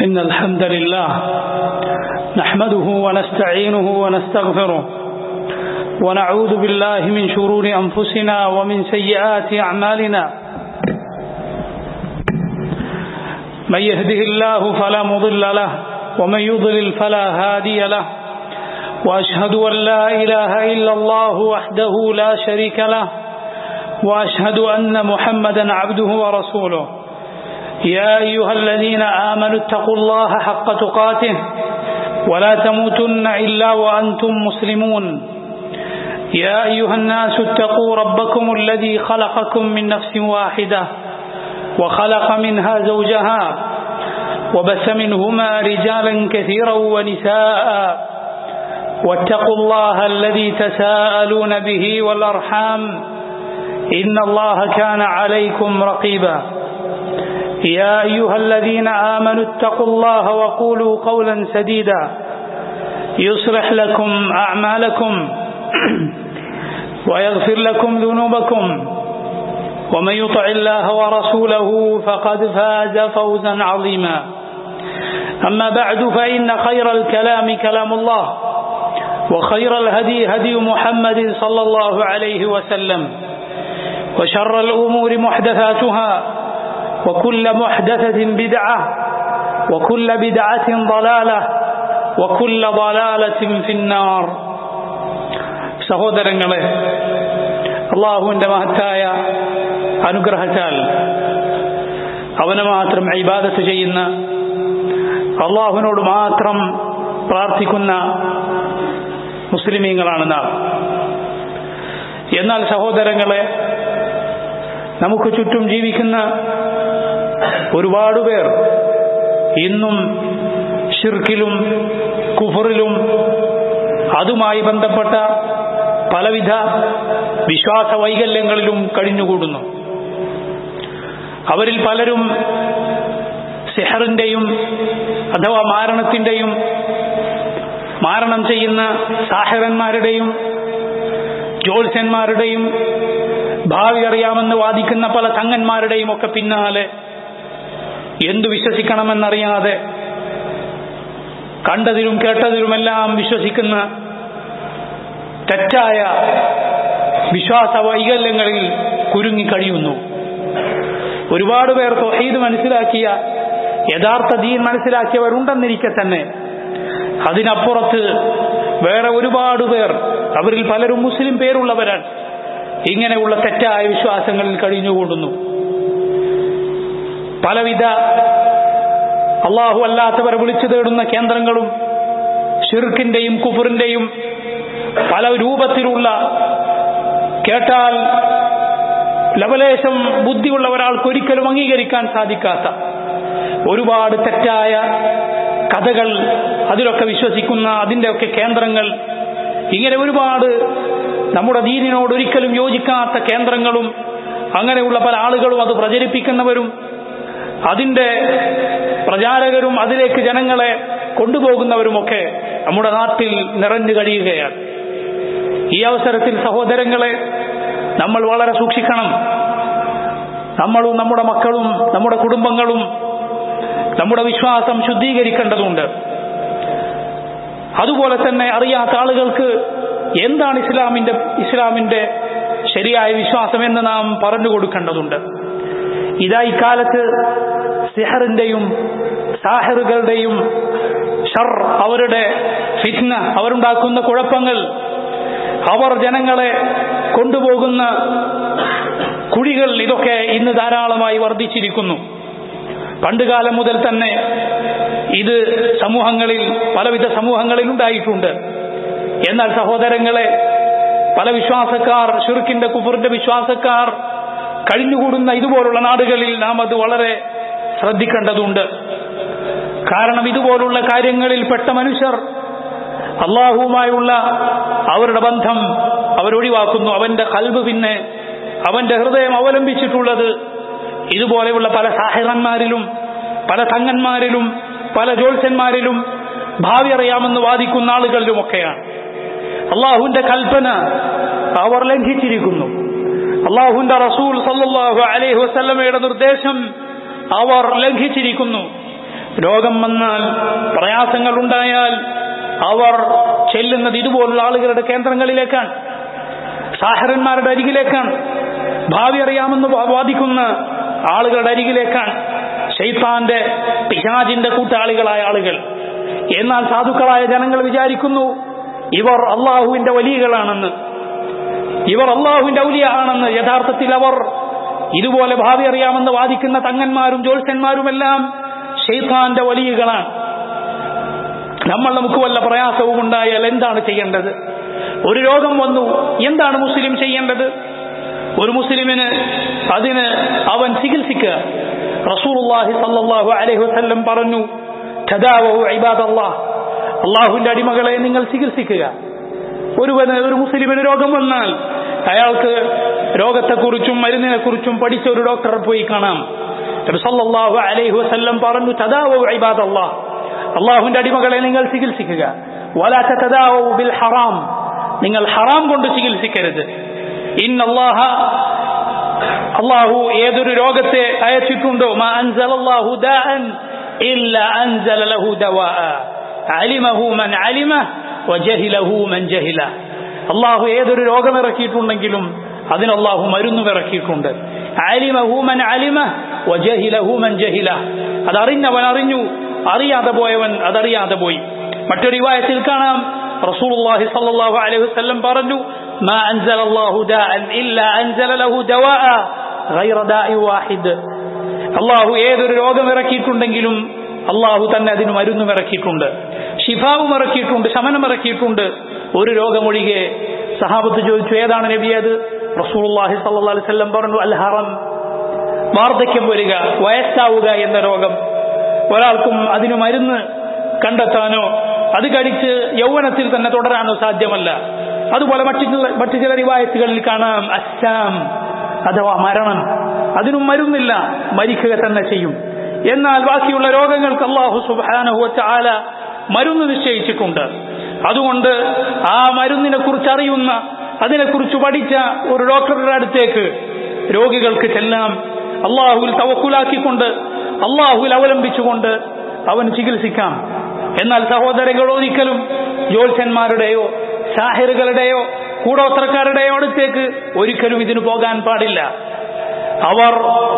إن الحمد لله نحمده ونستعينه ونستغفره ونعوذ بالله من شرور أنفسنا ومن سيئات أعمالنا من يهده الله فلا مضل له ومن يضلل فلا هادي له وأشهد أن لا إله إلا الله وحده لا شريك له وأشهد أن محمدا عبده ورسوله يا أيها الذين آمنوا اتقوا الله حق تقاته ولا تموتن إلا وأنتم مسلمون يا أيها الناس اتقوا ربكم الذي خلقكم من نفس واحدة وخلق منها زوجها وبث منهما رجالا كثيرا ونساء واتقوا الله الذي تساءلون به والأرحام إن الله كان عليكم رقيبا يا أيها الذين آمنوا اتقوا الله وقولوا قولا سديدا يصلح لكم أعمالكم ويغفر لكم ذنوبكم ومن يطع الله ورسوله فقد فاز فوزا عظيما أما بعد فإن خير الكلام كلام الله وخير الهدي هدي محمد صلى الله عليه وسلم وشر الأمور محدثاتها وكل محدثة بدعة وكل بدعة ضلالة وكل ضلالة في النار സഹോദരങ്ങളെ അള്ളാഹുവിൻ്റെ മഹത്തായ അനുഗ്രഹത്താൽ അവനെ മാത്രം ഇബാദത്ത് ചെയ്യുന്ന അള്ളാഹുവിനോട് മാത്രം പ്രാർത്ഥിക്കുന്ന മുസ്ലിമീങ്ങളാണ് നാം എന്നാൽ സഹോദരങ്ങളെ നമുക്ക് ചുറ്റും ജീവിക്കുന്ന ഒരുപാട് പേർ ഇന്നും ഷിർക്കിലും കുഫറിലും അതുമായി ബന്ധപ്പെട്ട പലവിധ വിശ്വാസ വൈകല്യങ്ങളിലും കഴിഞ്ഞുകൂടുന്നു അവരിൽ പലരും സെഹറിന്റെയും അഥവാ മാരണത്തിന്റെയും മാരണം ചെയ്യുന്ന സാഹരന്മാരുടെയും ജ്യോത്സ്യന്മാരുടെയും ഭാവി അറിയാമെന്ന് വാദിക്കുന്ന പല തങ്ങന്മാരുടെയും ഒക്കെ പിന്നാലെ എന്തു വിശ്വസിക്കണമെന്നറിയാതെ കണ്ടതിലും കേട്ടതിലുമെല്ലാം വിശ്വസിക്കുന്ന തെറ്റായ വിശ്വാസ വൈകല്യങ്ങളിൽ കുരുങ്ങിക്കഴിയുന്നു ഒരുപാട് പേർ തൊഹീദ് മനസ്സിലാക്കിയ യഥാർത്ഥ ദീൻ മനസ്സിലാക്കിയവരുണ്ടെന്നിരിക്കെ തന്നെ അതിനപ്പുറത്ത് വേറെ ഒരുപാട് പേർ അവരിൽ പലരും മുസ്ലിം പേരുള്ളവരാണ് ഇങ്ങനെയുള്ള തെറ്റായ വിശ്വാസങ്ങളിൽ കഴിഞ്ഞുകൂടുന്നു പലവിധ അള്ളാഹു അല്ലാത്തവരെ വിളിച്ചു തേടുന്ന കേന്ദ്രങ്ങളും ഷിർക്കിന്റെയും കുഫറിന്റെയും പല രൂപത്തിലുള്ള കേട്ടാൽ ലവലേശം ബുദ്ധിയുള്ള ഒരാൾക്ക് ഒരിക്കലും അംഗീകരിക്കാൻ സാധിക്കാത്ത ഒരുപാട് തെറ്റായ കഥകൾ അതിലൊക്കെ വിശ്വസിക്കുന്ന അതിൻ്റെയൊക്കെ കേന്ദ്രങ്ങൾ ഇങ്ങനെ ഒരുപാട് നമ്മുടെ ദീനിനോട് ഒരിക്കലും യോജിക്കാത്ത കേന്ദ്രങ്ങളും അങ്ങനെയുള്ള പല ആളുകളും അത് പ്രചരിപ്പിക്കുന്നവരും അതിന്റെ പ്രചാരകരും അതിലേക്ക് ജനങ്ങളെ കൊണ്ടുപോകുന്നവരുമൊക്കെ നമ്മുടെ നാട്ടിൽ നിറഞ്ഞു കഴിയുകയാണ് ഈ അവസരത്തിൽ സഹോദരങ്ങളെ നമ്മൾ വളരെ സൂക്ഷിക്കണം നമ്മളും നമ്മുടെ മക്കളും നമ്മുടെ കുടുംബങ്ങളും നമ്മുടെ വിശ്വാസം ശുദ്ധീകരിക്കേണ്ടതുണ്ട് അതുപോലെ തന്നെ അറിയാത്ത ആളുകൾക്ക് എന്താണ് ഇസ്ലാമിന്റെ ഇസ്ലാമിന്റെ ശരിയായ വിശ്വാസം എന്ന് നാം പറഞ്ഞു കൊടുക്കേണ്ടതുണ്ട് ഇതാ ഇക്കാലത്ത് സിഹറിന്റെയും സാഹിറുകളുടെയും ഷർ അവരുടെ ഫിറ്റ്ന അവരുണ്ടാക്കുന്ന കുഴപ്പങ്ങൾ അവർ ജനങ്ങളെ കൊണ്ടുപോകുന്ന കുഴികൾ ഇതൊക്കെ ഇന്ന് ധാരാളമായി വർദ്ധിച്ചിരിക്കുന്നു പണ്ടുകാലം മുതൽ തന്നെ ഇത് സമൂഹങ്ങളിൽ പലവിധ സമൂഹങ്ങളിൽ ഉണ്ടായിട്ടുണ്ട് എന്നാൽ സഹോദരങ്ങളെ പല വിശ്വാസക്കാർ ഷിർക്കിന്റെ കുഫറിന്റെ വിശ്വാസക്കാർ കഴിഞ്ഞുകൂടുന്ന ഇതുപോലുള്ള നാടുകളിൽ നാം അത് വളരെ ശ്രദ്ധിക്കേണ്ടതുണ്ട് കാരണം ഇതുപോലുള്ള കാര്യങ്ങളിൽ പെട്ട മനുഷ്യർ അള്ളാഹുവുമായുള്ള അവരുടെ ബന്ധം അവരൊഴിവാക്കുന്നു അവന്റെ കൽബ് പിന്നെ അവന്റെ ഹൃദയം അവലംബിച്ചിട്ടുള്ളത് ഇതുപോലെയുള്ള പല സാഹിറന്മാരിലും പല തങ്ങന്മാരിലും പല ജ്യോത്സ്യന്മാരിലും ഭാവി അറിയാമെന്ന് വാദിക്കുന്ന ആളുകളിലുമൊക്കെയാണ് അള്ളാഹുവിന്റെ കൽപ്പന അവർ ലംഘിച്ചിരിക്കുന്നു അള്ളാഹുവിന്റെ റസൂൽ സല്ലല്ലാഹു അലൈഹി വസല്ലമയുടെ നിർദ്ദേശം അവർ ലംഘിച്ചിരിക്കുന്നു രോഗം വന്നാൽ പ്രയാസങ്ങൾ ഉണ്ടായാൽ അവർ ചെല്ലുന്നത് ഇതുപോലുള്ള ആളുകളുടെ കേന്ദ്രങ്ങളിലേക്കാണ് സാഹരന്മാരുടെ അരികിലേക്കാണ് ഭാവി അറിയാമെന്ന് വാദിക്കുന്ന ആളുകളുടെ അരികിലേക്കാണ് ഷെയ്ത്താന്റെ പിശാജിന്റെ കൂട്ടാളികളായ ആളുകൾ എന്നാൽ സാധുക്കളായ ജനങ്ങൾ വിചാരിക്കുന്നു ഇവർ അള്ളാഹുവിന്റെ വലിയകളാണെന്ന് ഇവർ അള്ളാഹുവിന്റെ ഔലിയ ആണെന്ന് യഥാർത്ഥത്തിൽ അവർ ഇതുപോലെ ഭാവി അറിയാമെന്ന് വാദിക്കുന്ന തങ്ങന്മാരും ജ്യോത്സ്യന്മാരുമെല്ലാം ഷെയ്ത്താന്റെ വലിയകളാണ് നമ്മൾ നമുക്ക് വല്ല പ്രയാസവും ഉണ്ടായാൽ എന്താണ് ചെയ്യേണ്ടത് ഒരു രോഗം വന്നു എന്താണ് മുസ്ലിം ചെയ്യേണ്ടത് ഒരു മുസ്ലിമിന് അതിന് അവൻ ചികിത്സിക്കുക റസൂലുള്ളാഹി സല്ലല്ലാഹു അലൈഹി വസല്ലം പറഞ്ഞു തദാവു ഇബാദല്ലാഹ് അള്ളാഹുവിന്റെ അടിമകളെ നിങ്ങൾ ചികിത്സിക്കുക ഒരുവന് ഒരു മുസ്ലിമിന് രോഗം വന്നാൽ അയാൾക്ക് രോഗത്തെക്കുറിച്ചും മരുന്നിനെക്കുറിച്ചും പഠിച്ച ഒരു ഡോക്ടറെ പോയി കാണാം സല്ലല്ലാഹു അലൈഹി വസല്ലം പറഞ്ഞു തദാവു ഇബാദല്ലാഹ് അള്ളാഹുവിന്റെ അടിമകളെ നിങ്ങൾ ചികിത്സിക്കുക വലാ തദാവു ബിൽ ഹറാം നിങ്ങൾ ഹറാം കൊണ്ട് ചികിത്സിക്കരുത് ഇന്നല്ലാഹ അള്ളാഹു ഏതൊരു രോഗത്തെ അയച്ചിട്ടുണ്ടോ മാ അൻസലല്ലാഹു ദാഅൻ ഇല്ല അൻസല ലഹു ദവാഅ അലിമഹു മൻ അലിമ വജഹിലഹു മൻ ജഹില അള്ളാഹു ഏതൊരു രോഗം ഇറക്കിയിട്ടുണ്ടെങ്കിലും അതിന് അള്ളാഹു മരുന്നും ഇറക്കിയിട്ടുണ്ട് അലിമഹു മൻ അലിമ വജഹിലഹു മൻ ജഹില അതറിഞ്ഞവൻ അറിഞ്ഞു അറിയാതെ പോയവൻ അതറിയാതെ പോയി മറ്റൊരു റിവായത്തിൽ കാണാം റസൂലുള്ളാഹി സ്വല്ലല്ലാഹു അലൈഹി വസല്ലം പറഞ്ഞു ما أنزل الله داء إلا أنزل له دواء غير داء واحد അള്ളാഹു ഏതൊരു രോഗം ഇറക്കിയിട്ടുണ്ടെങ്കിലും അള്ളാഹു തന്നെ അതിന് മരുന്നും ഇറക്കിയിട്ടുണ്ട് ഷിഫാവും ഇറക്കിയിട്ടുണ്ട് ശമനം ഇറക്കിയിട്ടുണ്ട് ഒരു രോഗമൊഴികെ സഹാബത്ത് ചോദിച്ചു ഏതാണ് നബി അത് റസൂലുള്ളാഹി സ്വല്ലല്ലാഹു അലൈഹി വസല്ലം പറഞ്ഞു അൽ ഹറം വാർദ്ധക്യം വരിക വയസ്സാവുക എന്ന രോഗം ഒരാൾക്കും അതിന് മരുന്ന് കണ്ടെത്താനോ അത് കടിച്ച് യൗവനത്തിൽ തന്നെ തുടരാനോ സാധ്യമല്ല അതുപോലെ മറ്റു ചില മറ്റു ചില റിവായത്തുകളിൽ കാണാം അസ്സാം അഥവാ മരണം അതിനും മരുന്നില്ല മരിക്കുക തന്നെ ചെയ്യും എന്നാൽ ബാക്കിയുള്ള രോഗങ്ങൾക്ക് അള്ളാഹു സുബാനഹുവച്ച ആല മരുന്ന് നിശ്ചയിച്ചിട്ടുണ്ട് അതുകൊണ്ട് ആ മരുന്നിനെ കുറിച്ച് അറിയുന്ന അതിനെക്കുറിച്ച് പഠിച്ച ഒരു ഡോക്ടറുടെ അടുത്തേക്ക് രോഗികൾക്ക് ചെല്ലാം അള്ളാഹുവിൽ തവക്കുലാക്കിക്കൊണ്ട് അള്ളാഹുവിൽ അവലംബിച്ചുകൊണ്ട് അവൻ ചികിത്സിക്കാം എന്നാൽ സഹോദരങ്ങൾ ഒരിക്കലും ജ്യോത്സ്യന്മാരുടെയോ സാഹിറുകളുടെയോ കൂടോത്രക്കാരുടെയോ അടുത്തേക്ക് ഒരിക്കലും ഇതിനു പോകാൻ പാടില്ല അവർ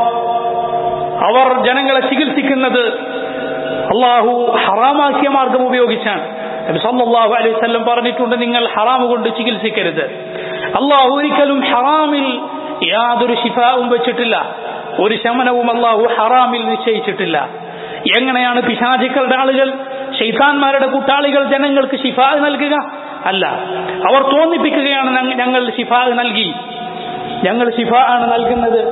അവർ ജനങ്ങളെ ചികിത്സിക്കുന്നത് അള്ളാഹു ഹറാമാക്കിയ മാർഗം ഉപയോഗിച്ചാണ് സല്ലല്ലാഹു അലൈഹി വസല്ലം പറഞ്ഞിട്ടുണ്ട് നിങ്ങൾ ഹറാം കൊണ്ട് ചികിത്സിക്കരുത് അള്ളാഹു ഒരിക്കലും ഹറാമിൽ യാതൊരു ശിഫാവും വെച്ചിട്ടില്ല ഒരു ശമനവും അള്ളാഹു ഹറാമിൽ നിശ്ചയിച്ചിട്ടില്ല എങ്ങനെയാണ് പിശാചിക്കളുടെ ആളുകൾ ഷെയ്ത്താന്മാരുടെ കൂട്ടാളികൾ ജനങ്ങൾക്ക് ശിഫാ നൽകുക അല്ല അവർ തോന്നിപ്പിക്കുകയാണ് ഞങ്ങൾ ശിഫാ നൽകി ഞങ്ങൾ ശിഫ ആണ് നൽകുന്നത്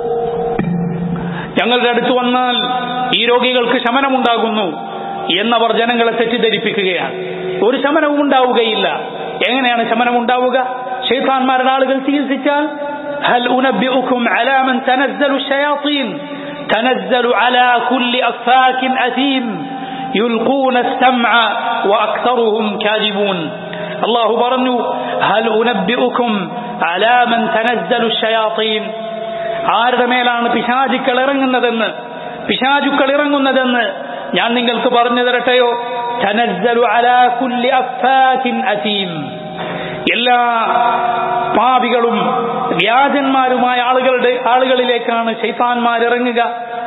ഞങ്ങളുടെ അടുത്ത് വന്നാൽ ഈ രോഗികൾക്ക് ശമനമുണ്ടാകുന്നു എന്നവർ ജനങ്ങളെ തെറ്റിദ്ധരിപ്പിക്കുകയാണ് ഒരു ശമനവും ഉണ്ടാവുകയില്ല എങ്ങനെയാണ് ശമനം ഉണ്ടാവുക ഷെയ്ത്താന്മാരുടെ ആളുകൾ ചികിത്സിച്ചാൽ هل أنبئكم على من تنزل الشياطين تنزل على كل أفاك أثيم يلقون السمع وأكثرهم كاذبون الله برنو هل أنبئكم على من تنزل الشياطين ആരുടെ മേലാണ് പിശാചുക്കൾ ഇറങ്ങുന്നതെന്ന് പിശാചുക്കൾ ഇറങ്ങുന്നതെന്ന് ഞാൻ നിങ്ങൾക്ക് പറഞ്ഞു തരട്ടെയോ തനസ്സലു അലാ കുല്ലി അഫാകിൻ അസീം എല്ലാ പാപികളും വ്യാജന്മാരുമായ ആളുകളുടെ ആളുകളിലേക്കാണ് ശൈത്താന്മാർ ഇറങ്ങുക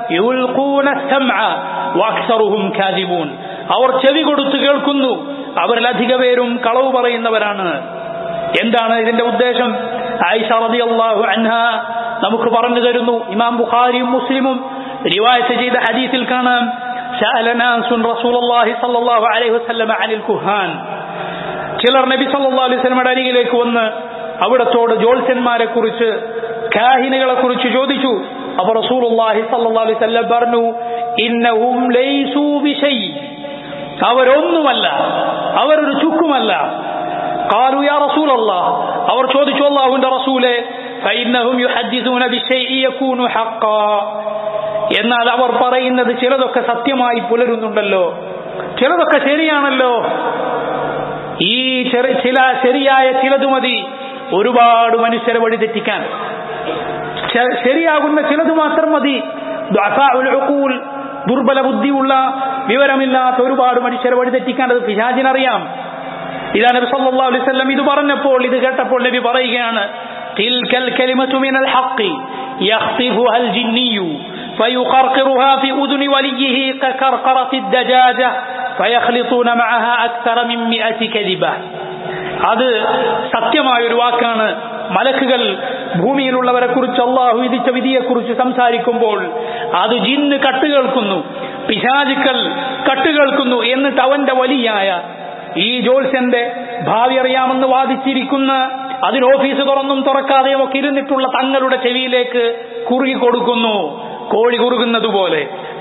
അവർ ചെവി കൊടുത്തു കേൾക്കുന്നു അവരിലധിക പേരും കളവ് പറയുന്നവരാണ് എന്താണ് ഇതിന്റെ ഉദ്ദേശം ആയിഷ റളിയല്ലാഹു അൻഹ നമുക്ക് പറഞ്ഞു തരുന്നു ഇമാം ബുഖാരിയും മുസ്ലിമും റിവായത്ത് ചെയ്ത ഹദീസിൽ കാണാം سأل ناس رسول الله صلى الله عليه وسلم عن الكهان ചിലർ നബി സല്ലല്ലാഹു അലൈഹി വസല്ലമയുടെ അരികിലേക്ക് വന്ന് അവിടത്തോട് ജ്യോത്സ്യന്മാരെ കുറിച്ച് കാഹിനുകളെ കുറിച്ച് ചോദിച്ചു അപ്പോൾ റസൂലുള്ളാഹി സല്ലല്ലാഹു അലൈഹി വസല്ലം പറഞ്ഞു ഇന്നഹും ലൈസൂ ബിശൈ അവരൊന്നുമല്ല അവരൊരു ചുക്കുമല്ല قالوا يا رسول الله അവർ ചോദിച്ചു അല്ലാഹുവിന്റെ റസൂലേ فإنهم يحدثون بشيء يكون حقا എന്നാൽ അവർ പറയുന്നത് ചിലതൊക്കെ സത്യമായി പുലരുന്നുണ്ടല്ലോ ചിലതൊക്കെ ശരിയാണല്ലോ ഈ ചെറു ചില ശരിയായ ചിലത് മതി ഒരുപാട് മനുഷ്യരെ വഴിതെറ്റിക്കാൻ ശരിയാകുന്ന ചിലത് മാത്രം മതി ദുർബല ബുദ്ധിയുള്ള വിവരമില്ലാത്ത ഒരുപാട് മനുഷ്യരെ വഴിതെറ്റിക്കാണ്ടത് പിശാചിനറിയാം ഇതാ നബി സല്ലല്ലാഹു അലൈഹി വസല്ലം ഇത് പറഞ്ഞപ്പോൾ ഇത് കേട്ടപ്പോൾ നബി പറയുകയാണ് തിൽക്കൽ കലിമതു മിനൽ ഹഖ് യഖ്തിഫുഹാ അൽ ജിന്നിയു فيقرقرها في أذن وليه كقرقرة الدجاجة فيخلطون معها أكثر من مئة كذبة അത് സത്യമായ ഒരു വാക്കാണ് മലക്കുകൾ ഭൂമിയിലുള്ളവരെ കുറിച്ച് അള്ളാഹു വിധിച്ച വിധിയെക്കുറിച്ച് സംസാരിക്കുമ്പോൾ അത് ജിന്ന് കട്ടുകേൾക്കുന്നു പിശാചുക്കൾ കട്ടുകേൾക്കുന്നു എന്നിട്ട് അവന്റെ വലിയായ ഈ ജോത്സ്യന്റെ ഭാവി അറിയാമെന്ന് വാദിച്ചിരിക്കുന്ന അതിന് ഓഫീസ് തുറന്നും തുറക്കാതെയും ഒക്കെ ഇരുന്നിട്ടുള്ള തങ്ങളുടെ ചെവിയിലേക്ക് കുറുകി കൊടുക്കുന്നു കോഴി കുറുകുന്നത് പോലെ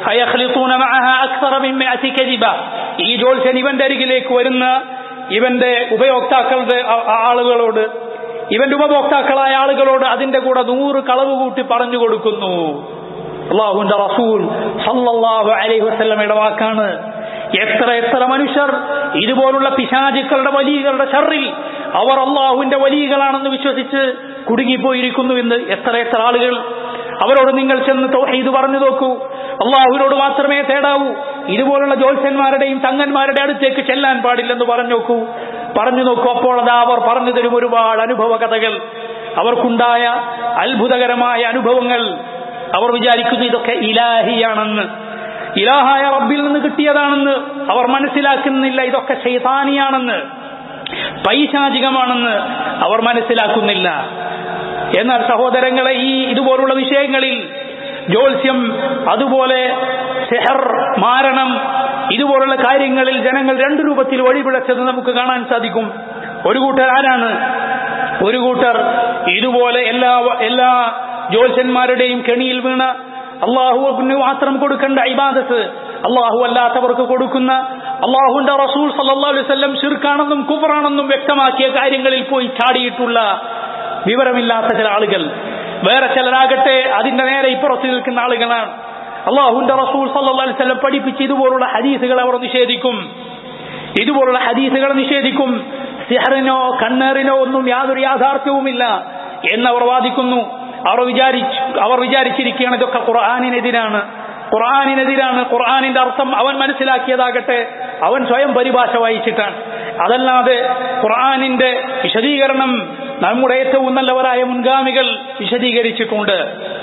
ഈ ജോത്സ്യൻ ഇവന്റെ അരികിലേക്ക് വരുന്ന ഇവന്റെ ഉപയോക്താക്കളുടെ ആളുകളോട് ഇവന്റെ ഉപഭോക്താക്കളായ ആളുകളോട് അതിന്റെ കൂടെ നൂറ് കളവ് കൂട്ടി പറഞ്ഞു കൊടുക്കുന്നു അള്ളാഹുന്റെ റസൂൽ സല്ലല്ലാഹു അലൈഹി വസല്ലമയുടെ വാക്കാണ് എത്ര എത്ര മനുഷ്യർ ഇതുപോലുള്ള പിശാചുക്കളുടെ വലിയകളുടെ ഷറിൽ അവർ അള്ളാഹുവിന്റെ വലിയകളാണെന്ന് വിശ്വസിച്ച് കുടുങ്ങിപ്പോയിരിക്കുന്നു എന്ന് എത്ര എത്ര ആളുകൾ അവരോട് നിങ്ങൾ ചെന്ന് തൗഹീദ് പറഞ്ഞു നോക്കൂ അള്ളാഹുവിനോട് മാത്രമേ തേടാവൂ ഇതുപോലുള്ള ജ്യോത്സ്യന്മാരുടെയും തങ്ങന്മാരുടെ അടുത്തേക്ക് ചെല്ലാൻ പാടില്ലെന്ന് പറഞ്ഞു നോക്കൂ പറഞ്ഞു നോക്കൂ അപ്പോൾ അതാ അവർ പറഞ്ഞു തരും ഒരുപാട് അനുഭവ കഥകൾ അവർക്കുണ്ടായ അത്ഭുതകരമായ അനുഭവങ്ങൾ അവർ വിചാരിക്കുന്നു ഇതൊക്കെ ഇലാഹിയാണെന്ന് ഇലാഹായ റബ്ബിൽ നിന്ന് കിട്ടിയതാണെന്ന് അവർ മനസ്സിലാക്കുന്നില്ല ഇതൊക്കെ ശൈതാനിയാണെന്ന് പൈശാചികമാണെന്ന് അവർ മനസ്സിലാക്കുന്നില്ല എന്നാൽ സഹോദരങ്ങളെ ഈ ഇതുപോലുള്ള വിഷയങ്ങളിൽ ജ്യോത്സ്യം അതുപോലെ സെഹർ മാരണം ഇതുപോലുള്ള കാര്യങ്ങളിൽ ജനങ്ങൾ രണ്ടു രൂപത്തിൽ വഴിപിഴച്ചത് നമുക്ക് കാണാൻ സാധിക്കും ഒരു കൂട്ടർ ആരാണ് ഒരു കൂട്ടർ ഇതുപോലെ എല്ലാ എല്ലാ ജ്യോത്സ്യന്മാരുടെയും കെണിയിൽ വീണ അള്ളാഹുവിന് മാത്രം കൊടുക്കേണ്ട ഇബാദത്ത് അള്ളാഹു അല്ലാത്തവർക്ക് കൊടുക്കുന്ന അള്ളാഹുന്റെ റസൂൽ സല്ലല്ലാഹു അലൈഹി വസല്ലം ഷിർക്കാണെന്നും കുഫറാണെന്നും വ്യക്തമാക്കിയ കാര്യങ്ങളിൽ പോയി ചാടിയിട്ടുള്ള വിവരമില്ലാത്ത ചില ആളുകൾ വേറെ ചിലരാകട്ടെ അതിന്റെ നേരെ ഇപ്പുറത്ത് നിൽക്കുന്ന ആളുകളാണ് അള്ളാഹുന്റെ റസൂൽ സല്ലല്ലാഹു അലൈഹി വസല്ലം പഠിപ്പിച്ച് ഇതുപോലുള്ള ഹദീസുകൾ അവർ നിഷേധിക്കും ഇതുപോലുള്ള ഹദീസുകൾ നിഷേധിക്കും സിഹറിനോ കണ്ണേറിനോ ഒന്നും യാതൊരു യാഥാർത്ഥ്യവുമില്ല എന്നവർ വാദിക്കുന്നു അവർ വിചാരിച്ചു അവർ വിചാരിച്ചിരിക്കുകയാണ് ഇതൊക്കെ ഖുർആാനിനെതിരാണ് ഖുർആാനിനെതിരാണ് ഖുർആാനിന്റെ അർത്ഥം അവൻ മനസ്സിലാക്കിയതാകട്ടെ അവൻ സ്വയം പരിഭാഷ വായിച്ചിട്ടാണ് അതല്ലാതെ ഖുർആാനിന്റെ വിശദീകരണം നമ്മുടെ ഏറ്റവും നല്ലവരായ മുൻഗാമികൾ വിശദീകരിച്ചിട്ടുണ്ട്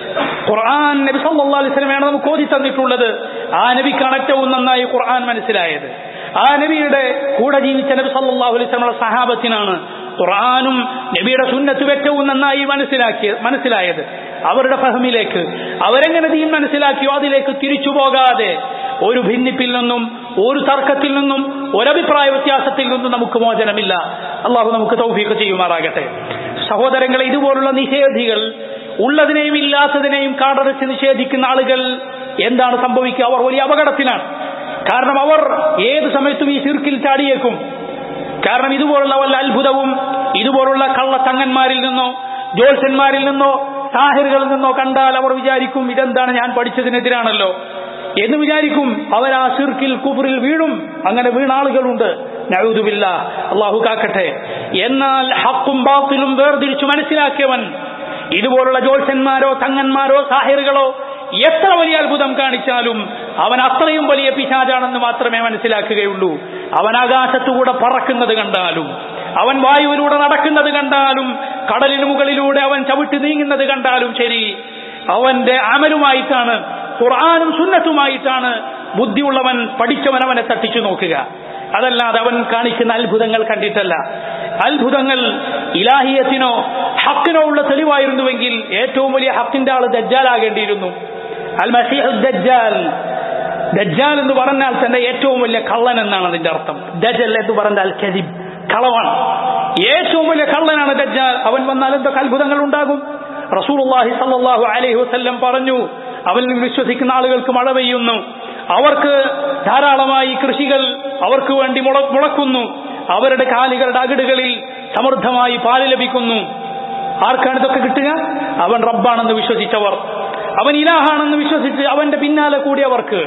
ഖുർആൻ നബി സല്ലല്ലാഹു അലൈഹി വസല്ലമയാണ് നമുക്ക് ഓതി തന്നിട്ടുള്ളത് ആ നബിക്കാണ് ഏറ്റവും നന്നായി ഖുർആൻ മനസ്സിലായത് ആ നബിയുടെ കൂടെ ജീവിച്ച നബി സല്ലല്ലാഹു അലൈഹി വസല്ലമയുടെ സഹാബത്തിനാണ് ഖുർആാനും നബിയുടെ സുന്നത്തും ഏറ്റവും നന്നായി മനസ്സിലാക്കിയ മനസ്സിലായത് അവരുടെ ഫഹമിലേക്ക് അവരെങ്ങനെ ദീൻ മനസ്സിലാക്കിയോ അതിലേക്ക് തിരിച്ചു പോകാതെ ഒരു ഭിന്നിപ്പിൽ നിന്നും ഒരു തർക്കത്തിൽ നിന്നും ഒരഭിപ്രായ വ്യത്യാസത്തിൽ നിന്നും നമുക്ക് മോചനമില്ല അള്ളാഹു നമുക്ക് തൗഫീഖ് ചെയ്യുമാറാകട്ടെ സഹോദരങ്ങളെ ഇതുപോലുള്ള നിഷേധികൾ ഉള്ളതിനെയും ഇല്ലാത്തതിനെയും കാടടച്ച് നിഷേധിക്കുന്ന ആളുകൾ എന്താണ് സംഭവിക്കുക അവർ വലിയ അപകടത്തിലാണ് കാരണം അവർ ഏത് സമയത്തും ഈ ശിർക്കിൽ ചാടിയേക്കും കാരണം ഇതുപോലുള്ള വല്ല അത്ഭുതവും ഇതുപോലുള്ള കള്ളത്തങ്ങന്മാരിൽ നിന്നോ ജ്യോത്സ്യന്മാരിൽ നിന്നോ സാഹിറുകളിൽ നിന്നോ കണ്ടാൽ അവർ വിചാരിക്കും ഇതെന്താണ് ഞാൻ പഠിച്ചതിനെതിരാണല്ലോ എന്ന് വിചാരിക്കും അവർ ആ സിർക്കിൽ കുബറിൽ വീഴും അങ്ങനെ വീണ ആളുകളുണ്ട് നഴുതുമില്ല അള്ളാഹു കാക്കട്ടെ എന്നാൽ ഹക്കും ബാത്തിലും വേർതിരിച്ചു മനസ്സിലാക്കിയവൻ ഇതുപോലുള്ള ജ്യോത്സ്യന്മാരോ തങ്ങന്മാരോ സാഹിറുകളോ എത്ര വലിയ അത്ഭുതം കാണിച്ചാലും അവൻ അത്രയും വലിയ പിശാചാണെന്ന് മാത്രമേ മനസ്സിലാക്കുകയുള്ളൂ അവൻ ആകാശത്തുകൂടെ പറക്കുന്നത് കണ്ടാലും അവൻ വായുവിലൂടെ നടക്കുന്നത് കണ്ടാലും കടലിന് മുകളിലൂടെ അവൻ ചവിട്ടി നീങ്ങുന്നത് കണ്ടാലും ശരി അവന്റെ അമലുമായിട്ടാണ് ഖുർആാനും സുന്നത്തുമായിട്ടാണ് ബുദ്ധിയുള്ളവൻ പഠിച്ചവൻ അവനെ തട്ടിച്ചു നോക്കുക അതല്ലാതെ അവൻ കാണിക്കുന്ന അത്ഭുതങ്ങൾ കണ്ടിട്ടല്ല അത്ഭുതങ്ങൾ ഇലാഹിയത്തിനോ ഹക്കിനോ ഉള്ള തെളിവായിരുന്നുവെങ്കിൽ ഏറ്റവും വലിയ ഹക്കിന്റെ ആള് ദജ്ജാലാകേണ്ടിയിരുന്നു അൽ മസീഹ് ദജ്ജാൽ ദജ്ജാൽ എന്ന് പറഞ്ഞാൽ തന്നെ ഏറ്റവും വലിയ കള്ളൻ എന്നാണ് അതിന്റെ അർത്ഥം ദജൽ എന്ന് പറഞ്ഞാൽ കദിബ് കളവാണ് ഏറ്റവും വലിയ കള്ളനാണ് ദജ്ജാൽ അവൻ വന്നാൽ എന്തൊക്കെ അത്ഭുതങ്ങൾ ഉണ്ടാകും റസൂലുള്ളാഹി സല്ലല്ലാഹു അലൈഹി വസല്ലം പറഞ്ഞു അവനിൽ വിശ്വസിക്കുന്ന ആളുകൾക്ക് മഴ പെയ്യുന്നു അവർക്ക് ധാരാളമായി കൃഷികൾ അവർക്ക് വേണ്ടി മുളക്കുന്നു അവരുടെ കാലികളുടെ അകിടുകളിൽ സമൃദ്ധമായി പാല് ലഭിക്കുന്നു ആർക്കാണ് ഇതൊക്കെ കിട്ടുക അവൻ റബ്ബാണെന്ന് വിശ്വസിച്ചവർ അവൻ ഇലാഹാണെന്ന് വിശ്വസിച്ച് അവന്റെ പിന്നാലെ കൂടിയവർക്ക്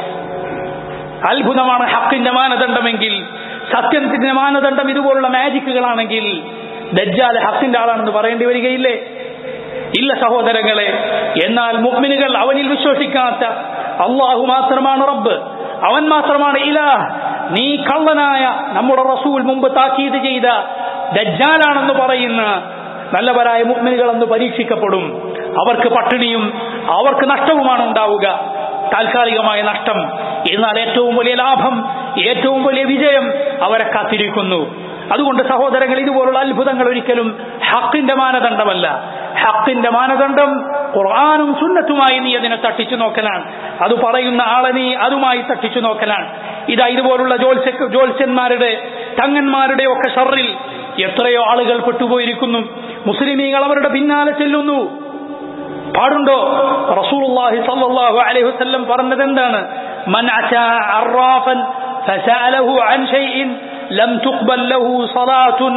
അത്ഭുതമാണ് ഹക്കിന്റെ മാനദണ്ഡമെങ്കിൽ സത്യത്തിന്റെ മാനദണ്ഡം ഇതുപോലുള്ള മാജിക്കുകളാണെങ്കിൽ ദജ്ജാൽ ഹക്കിന്റെ ആളാണെന്ന് പറയേണ്ടി വരികയില്ലേ ഇല്ല സഹോദരങ്ങളെ എന്നാൽ മുഗ്മിനുകൾ അവനിൽ വിശ്വസിക്കാത്ത അള്ളാഹു മാത്രമാണ് റബ്ബ് അവൻ മാത്രമാണ് ഇലാഹ് നീ കള്ളനായ നമ്മുടെ റസൂൽ മുമ്പ് താക്കീത് ചെയ്ത ദജ്ജാലാണെന്ന് പറയുന്ന നല്ലവരായ മുഗ്മിനുകളെന്ന് പരീക്ഷിക്കപ്പെടും അവർക്ക് പട്ടിണിയും അവർക്ക് നഷ്ടവുമാണ് ഉണ്ടാവുക താൽക്കാലികമായ നഷ്ടം എന്നാൽ ഏറ്റവും വലിയ ലാഭം ഏറ്റവും വലിയ വിജയം അവരെ കാത്തിരിക്കുന്നു അതുകൊണ്ട് സഹോദരങ്ങൾ ഇതുപോലുള്ള അത്ഭുതങ്ങൾ ഒരിക്കലും ഹക്കിന്റെ മാനദണ്ഡമല്ല ഹക്കിന്റെ മാനദണ്ഡം ഖുർആാനും സുന്നത്തുമായി നീ അതിനെ തട്ടിച്ചു നോക്കലാണ് അത് പറയുന്ന ആളെ നീ അതുമായി തട്ടിച്ചു നോക്കലാണ് ഇതാ ഇതുപോലുള്ള ജോത്സ്യ ജോത്സ്യന്മാരുടെ തങ്ങന്മാരുടെ ഒക്കെ ഷറിൽ എത്രയോ ആളുകൾ പെട്ടുപോയിരിക്കുന്നു മുസ്ലിമീങ്ങൾ അവരുടെ പിന്നാലെ ചെല്ലുന്നു പാടുണ്ടോ റസൂലുള്ളാഹി സ്വല്ലല്ലാഹു അലൈഹി വസല്ലം പറഞ്ഞത് എന്താണ് മൻ അതാ അറാഫൻ ഫസഅലഹു അൻ ഷൈഇൻ ലം തുഖ്ബൽ ലഹു സ്വലാത്തുൻ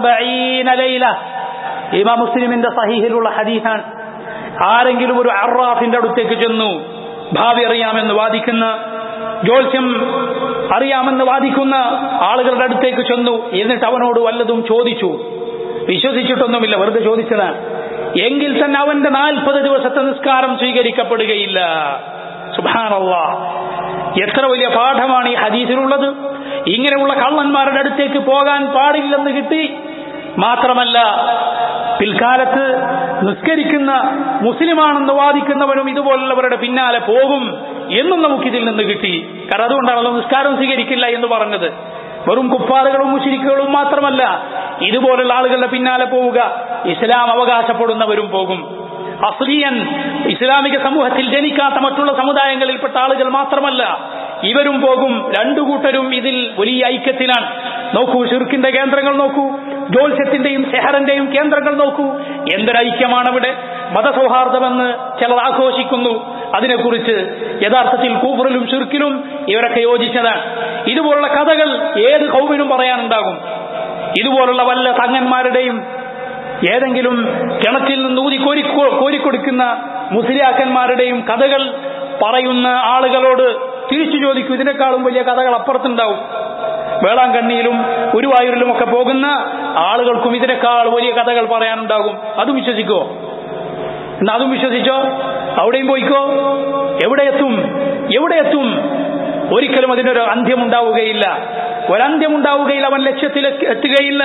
40 ലൈല ഇമാം മുസ്ലിമിന്റെ സഹീഹിലുള്ള ഹദീസാണ് ആരെങ്കിലും ഒരു അറാഫിന്റെ അടുത്തേക്ക് ചെന്നു ഭാവി അറിയാമെന്ന് വാദിക്കുന്ന ജ്യോത്സ്യം അറിയാമെന്ന് വാദിക്കുന്ന ആളുകളുടെ അടുത്തേക്ക് ചെന്നു എന്നിട്ട് അവനോട് വല്ലതും ചോദിച്ചു വിശ്വസിച്ചിട്ടൊന്നുമില്ല വെറുതെ ചോദിച്ചതാണ് എങ്കിൽ തന്നെ അവന്റെ നാൽപ്പത് ദിവസത്തെ നിസ്കാരം സ്വീകരിക്കപ്പെടുകയില്ല സുബാനല്ല എത്ര വലിയ പാഠമാണ് ഈ ഹദീസിലുള്ളത് ഇങ്ങനെയുള്ള കള്ളന്മാരുടെ അടുത്തേക്ക് പോകാൻ പാടില്ലെന്ന് കിട്ടി മാത്രമല്ല പിൽക്കാലത്ത് നിസ്കരിക്കുന്ന മുസ്ലിമാണെന്ന് വാദിക്കുന്നവരും ഇതുപോലുള്ളവരുടെ പിന്നാലെ പോകും എന്നും നമുക്കിതിൽ നിന്ന് കിട്ടി കാരണം അതുകൊണ്ടാണല്ലോ നിസ്കാരം സ്വീകരിക്കില്ല എന്ന് പറഞ്ഞത് വെറും കുപ്പാറുകളും മുഷിരിക്കുകളും മാത്രമല്ല ഇതുപോലുള്ള ആളുകളുടെ പിന്നാലെ പോവുക ഇസ്ലാം അവകാശപ്പെടുന്നവരും പോകും അസ്ലിയൻ ഇസ്ലാമിക സമൂഹത്തിൽ ജനിക്കാത്ത മറ്റുള്ള സമുദായങ്ങളിൽപ്പെട്ട ആളുകൾ മാത്രമല്ല ഇവരും പോകും രണ്ടു കൂട്ടരും ഇതിൽ വലിയ ഐക്യത്തിലാണ് നോക്കൂ ഷിർക്കിന്റെ കേന്ദ്രങ്ങൾ നോക്കൂ ജോത്സ്യത്തിന്റെയും സെഹറിന്റെയും കേന്ദ്രങ്ങൾ നോക്കൂ എന്തൊരൈക്യമാണ് ഇവിടെ മതസൗഹാർദ്ദമെന്ന് ചിലർ ആഘോഷിക്കുന്നു അതിനെക്കുറിച്ച് യഥാർത്ഥത്തിൽ കൂഫറിലും ഷിർക്കിലും ഇവരൊക്കെ യോജിച്ചതാണ് ഇതുപോലുള്ള കഥകൾ ഏത് കൗവിനും പറയാനുണ്ടാകും ഇതുപോലുള്ള വല്ല തങ്ങന്മാരുടെയും ഏതെങ്കിലും കിണറ്റിൽ നിന്ന് ഊതി കോരി കോരിക്കൊടുക്കുന്ന മുസ്ലിയാക്കന്മാരുടെയും കഥകൾ പറയുന്ന ആളുകളോട് തിരിച്ചു ചോദിക്കും ഇതിനേക്കാളും വലിയ കഥകൾ അപ്പുറത്തുണ്ടാവും വേളാങ്കണ്ണിയിലും ഗുരുവായൂരിലും ഒക്കെ പോകുന്ന ആളുകൾക്കും ഇതിനേക്കാൾ വലിയ കഥകൾ പറയാനുണ്ടാകും അതും വിശ്വസിക്കോ എന്നാ അതും വിശ്വസിച്ചോ അവിടെയും പോയിക്കോ എവിടെ എത്തും എവിടെ എത്തും ഒരിക്കലും അതിനൊരു അന്ത്യമുണ്ടാവുകയില്ല ഒരന്ത്യമുണ്ടാവുകയില്ല അവൻ ലക്ഷ്യത്തിൽ എത്തുകയില്ല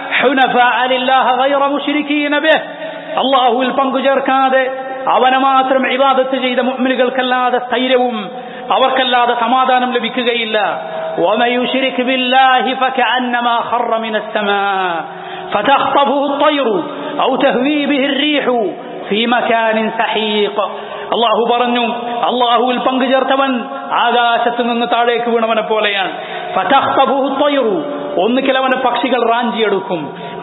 അള്ളാഹുവിൽ പങ്കുചേർക്കാതെ അവനെ മാത്രം ഇബാദത്ത് ചെയ്ത മുഅ്മിനുകൾക്കല്ലാതെ സ്ഥൈര്യവും അവർക്കല്ലാതെ സമാധാനം ലഭിക്കുകയില്ല ومن يشرك بالله فكأنما خر من السماء فتخطفه الطير أو تهوي به الريح في مكان سحيق അള്ളാഹു പറഞ്ഞു അള്ളാഹുവിൽ പങ്കുചേർത്തവൻ ആകാശത്ത് നിന്ന് താഴേക്ക് വീണവനെ പോലെയാണ് ഒന്നുകിൽ അവനെ പക്ഷികൾ റാഞ്ചിയെടുക്കും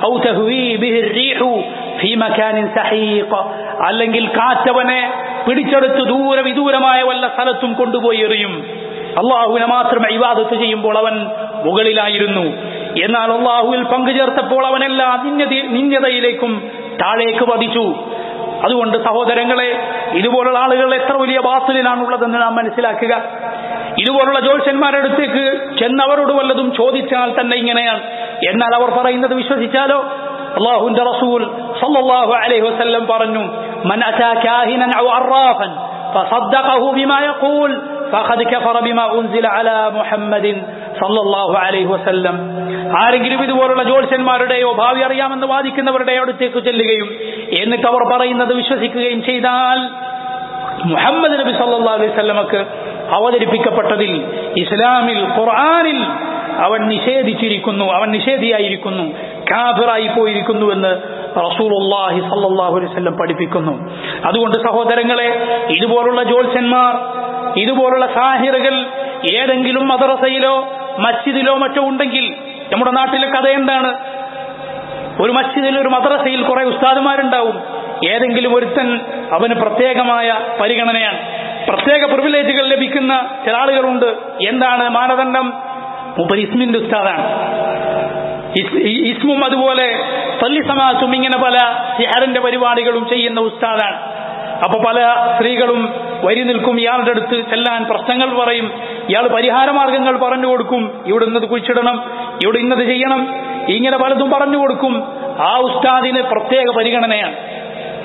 അല്ലെങ്കിൽ കാറ്റവനെ പിടിച്ചെടുത്ത് ദൂരെ വിദൂരമായ വല്ല സ്ഥലത്തും കൊണ്ടുപോയി എറിയും അള്ളാഹുവിനെ മാത്രം ഇവാദത്ത് ചെയ്യുമ്പോൾ അവൻ മുകളിലായിരുന്നു എന്നാൽ അള്ളാഹുവിൽ പങ്കുചേർത്തപ്പോൾ അവനെല്ലാ നിന്യതയിലേക്കും താഴേക്ക് പതിച്ചു അതുകൊണ്ട് സഹോദരങ്ങളെ ഇതുപോലുള്ള ആളുകൾ എത്ര വലിയ ബാത്തിലാണുള്ളതെന്ന് നാം മനസ്സിലാക്കുക ഇതുപോലുള്ള ജ്യോത്സ്യന്മാരുടെ അടുത്തേക്ക് ചെന്നവരോട് വല്ലതും ചോദിച്ചാൽ തന്നെ ഇങ്ങനെയാണ് എന്നാൽ അവർ പറയുന്നത് വിശ്വസിച്ചാലോ അള്ളാഹുന്റെ റസൂൽ സല്ലല്ലാഹു അലൈഹി വസല്ലം പറഞ്ഞു മൻ അതാ കാഹിനൻ ഔ അറാഫൻ فصدقه بما يقول فقد كفر بما أنزل على محمد صلى الله عليه وسلم ആരെങ്കിലും ഇതുപോലുള്ള ജ്യോത്സ്യന്മാരുടെയോ ഭാവി അറിയാമെന്ന് വാദിക്കുന്നവരുടെ അടുത്തേക്ക് ചെല്ലുകയും എന്നിട്ട് അവർ പറയുന്നത് വിശ്വസിക്കുകയും ചെയ്താൽ മുഹമ്മദ് നബി സല്ലാ അലൈഹി സ്വലമക്ക് അവതരിപ്പിക്കപ്പെട്ടതിൽ ഇസ്ലാമിൽ ഖുർആാനിൽ അവൻ നിഷേധിച്ചിരിക്കുന്നു അവൻ നിഷേധിയായിരിക്കുന്നു കാഫിറായി പോയിരിക്കുന്നുവെന്ന് റസൂലുള്ളാഹി സല്ലല്ലാഹു അലൈഹി വസല്ലം പഠിപ്പിക്കുന്നു അതുകൊണ്ട് സഹോദരങ്ങളെ ഇതുപോലുള്ള ജ്യോത്സ്യന്മാർ ഇതുപോലുള്ള സാഹിറുകൾ ഏതെങ്കിലും മദ്രസയിലോ മസ്ജിദിലോ മറ്റോ ഉണ്ടെങ്കിൽ നമ്മുടെ നാട്ടിലെ കഥ എന്താണ് ഒരു മസ്ജിദിൽ ഒരു മദ്രസയിൽ കുറെ ഉസ്താദുമാരുണ്ടാവും ഏതെങ്കിലും ഒരുത്തൻ അവന് പ്രത്യേകമായ പരിഗണനയാണ് പ്രത്യേക പ്രിവിലേജുകൾ ലഭിക്കുന്ന ചില ആളുകളുണ്ട് എന്താണ് മാനദണ്ഡം മൂപ്പര് ഇസ്മിന്റെ ഉസ്താദാണ് ഇസ്മും അതുപോലെ പള്ളി സമാജത്തും ഇങ്ങനെ പല സിഹറിന്റെ പരിപാടികളും ചെയ്യുന്ന ഉസ്താദാണ് അപ്പൊ പല സ്ത്രീകളും വരി നിൽക്കും ഇയാളുടെ അടുത്ത് ചെല്ലാൻ പ്രശ്നങ്ങൾ പറയും ഇയാൾ പരിഹാര മാർഗങ്ങൾ പറഞ്ഞു കൊടുക്കും ഇവിടെ ഇന്നത് കുഴിച്ചിടണം ഇവിടെ ഇന്നത് ചെയ്യണം ഇങ്ങനെ പലതും പറഞ്ഞു കൊടുക്കും ആ ഉസ്താദിന് പ്രത്യേക പരിഗണനയാണ്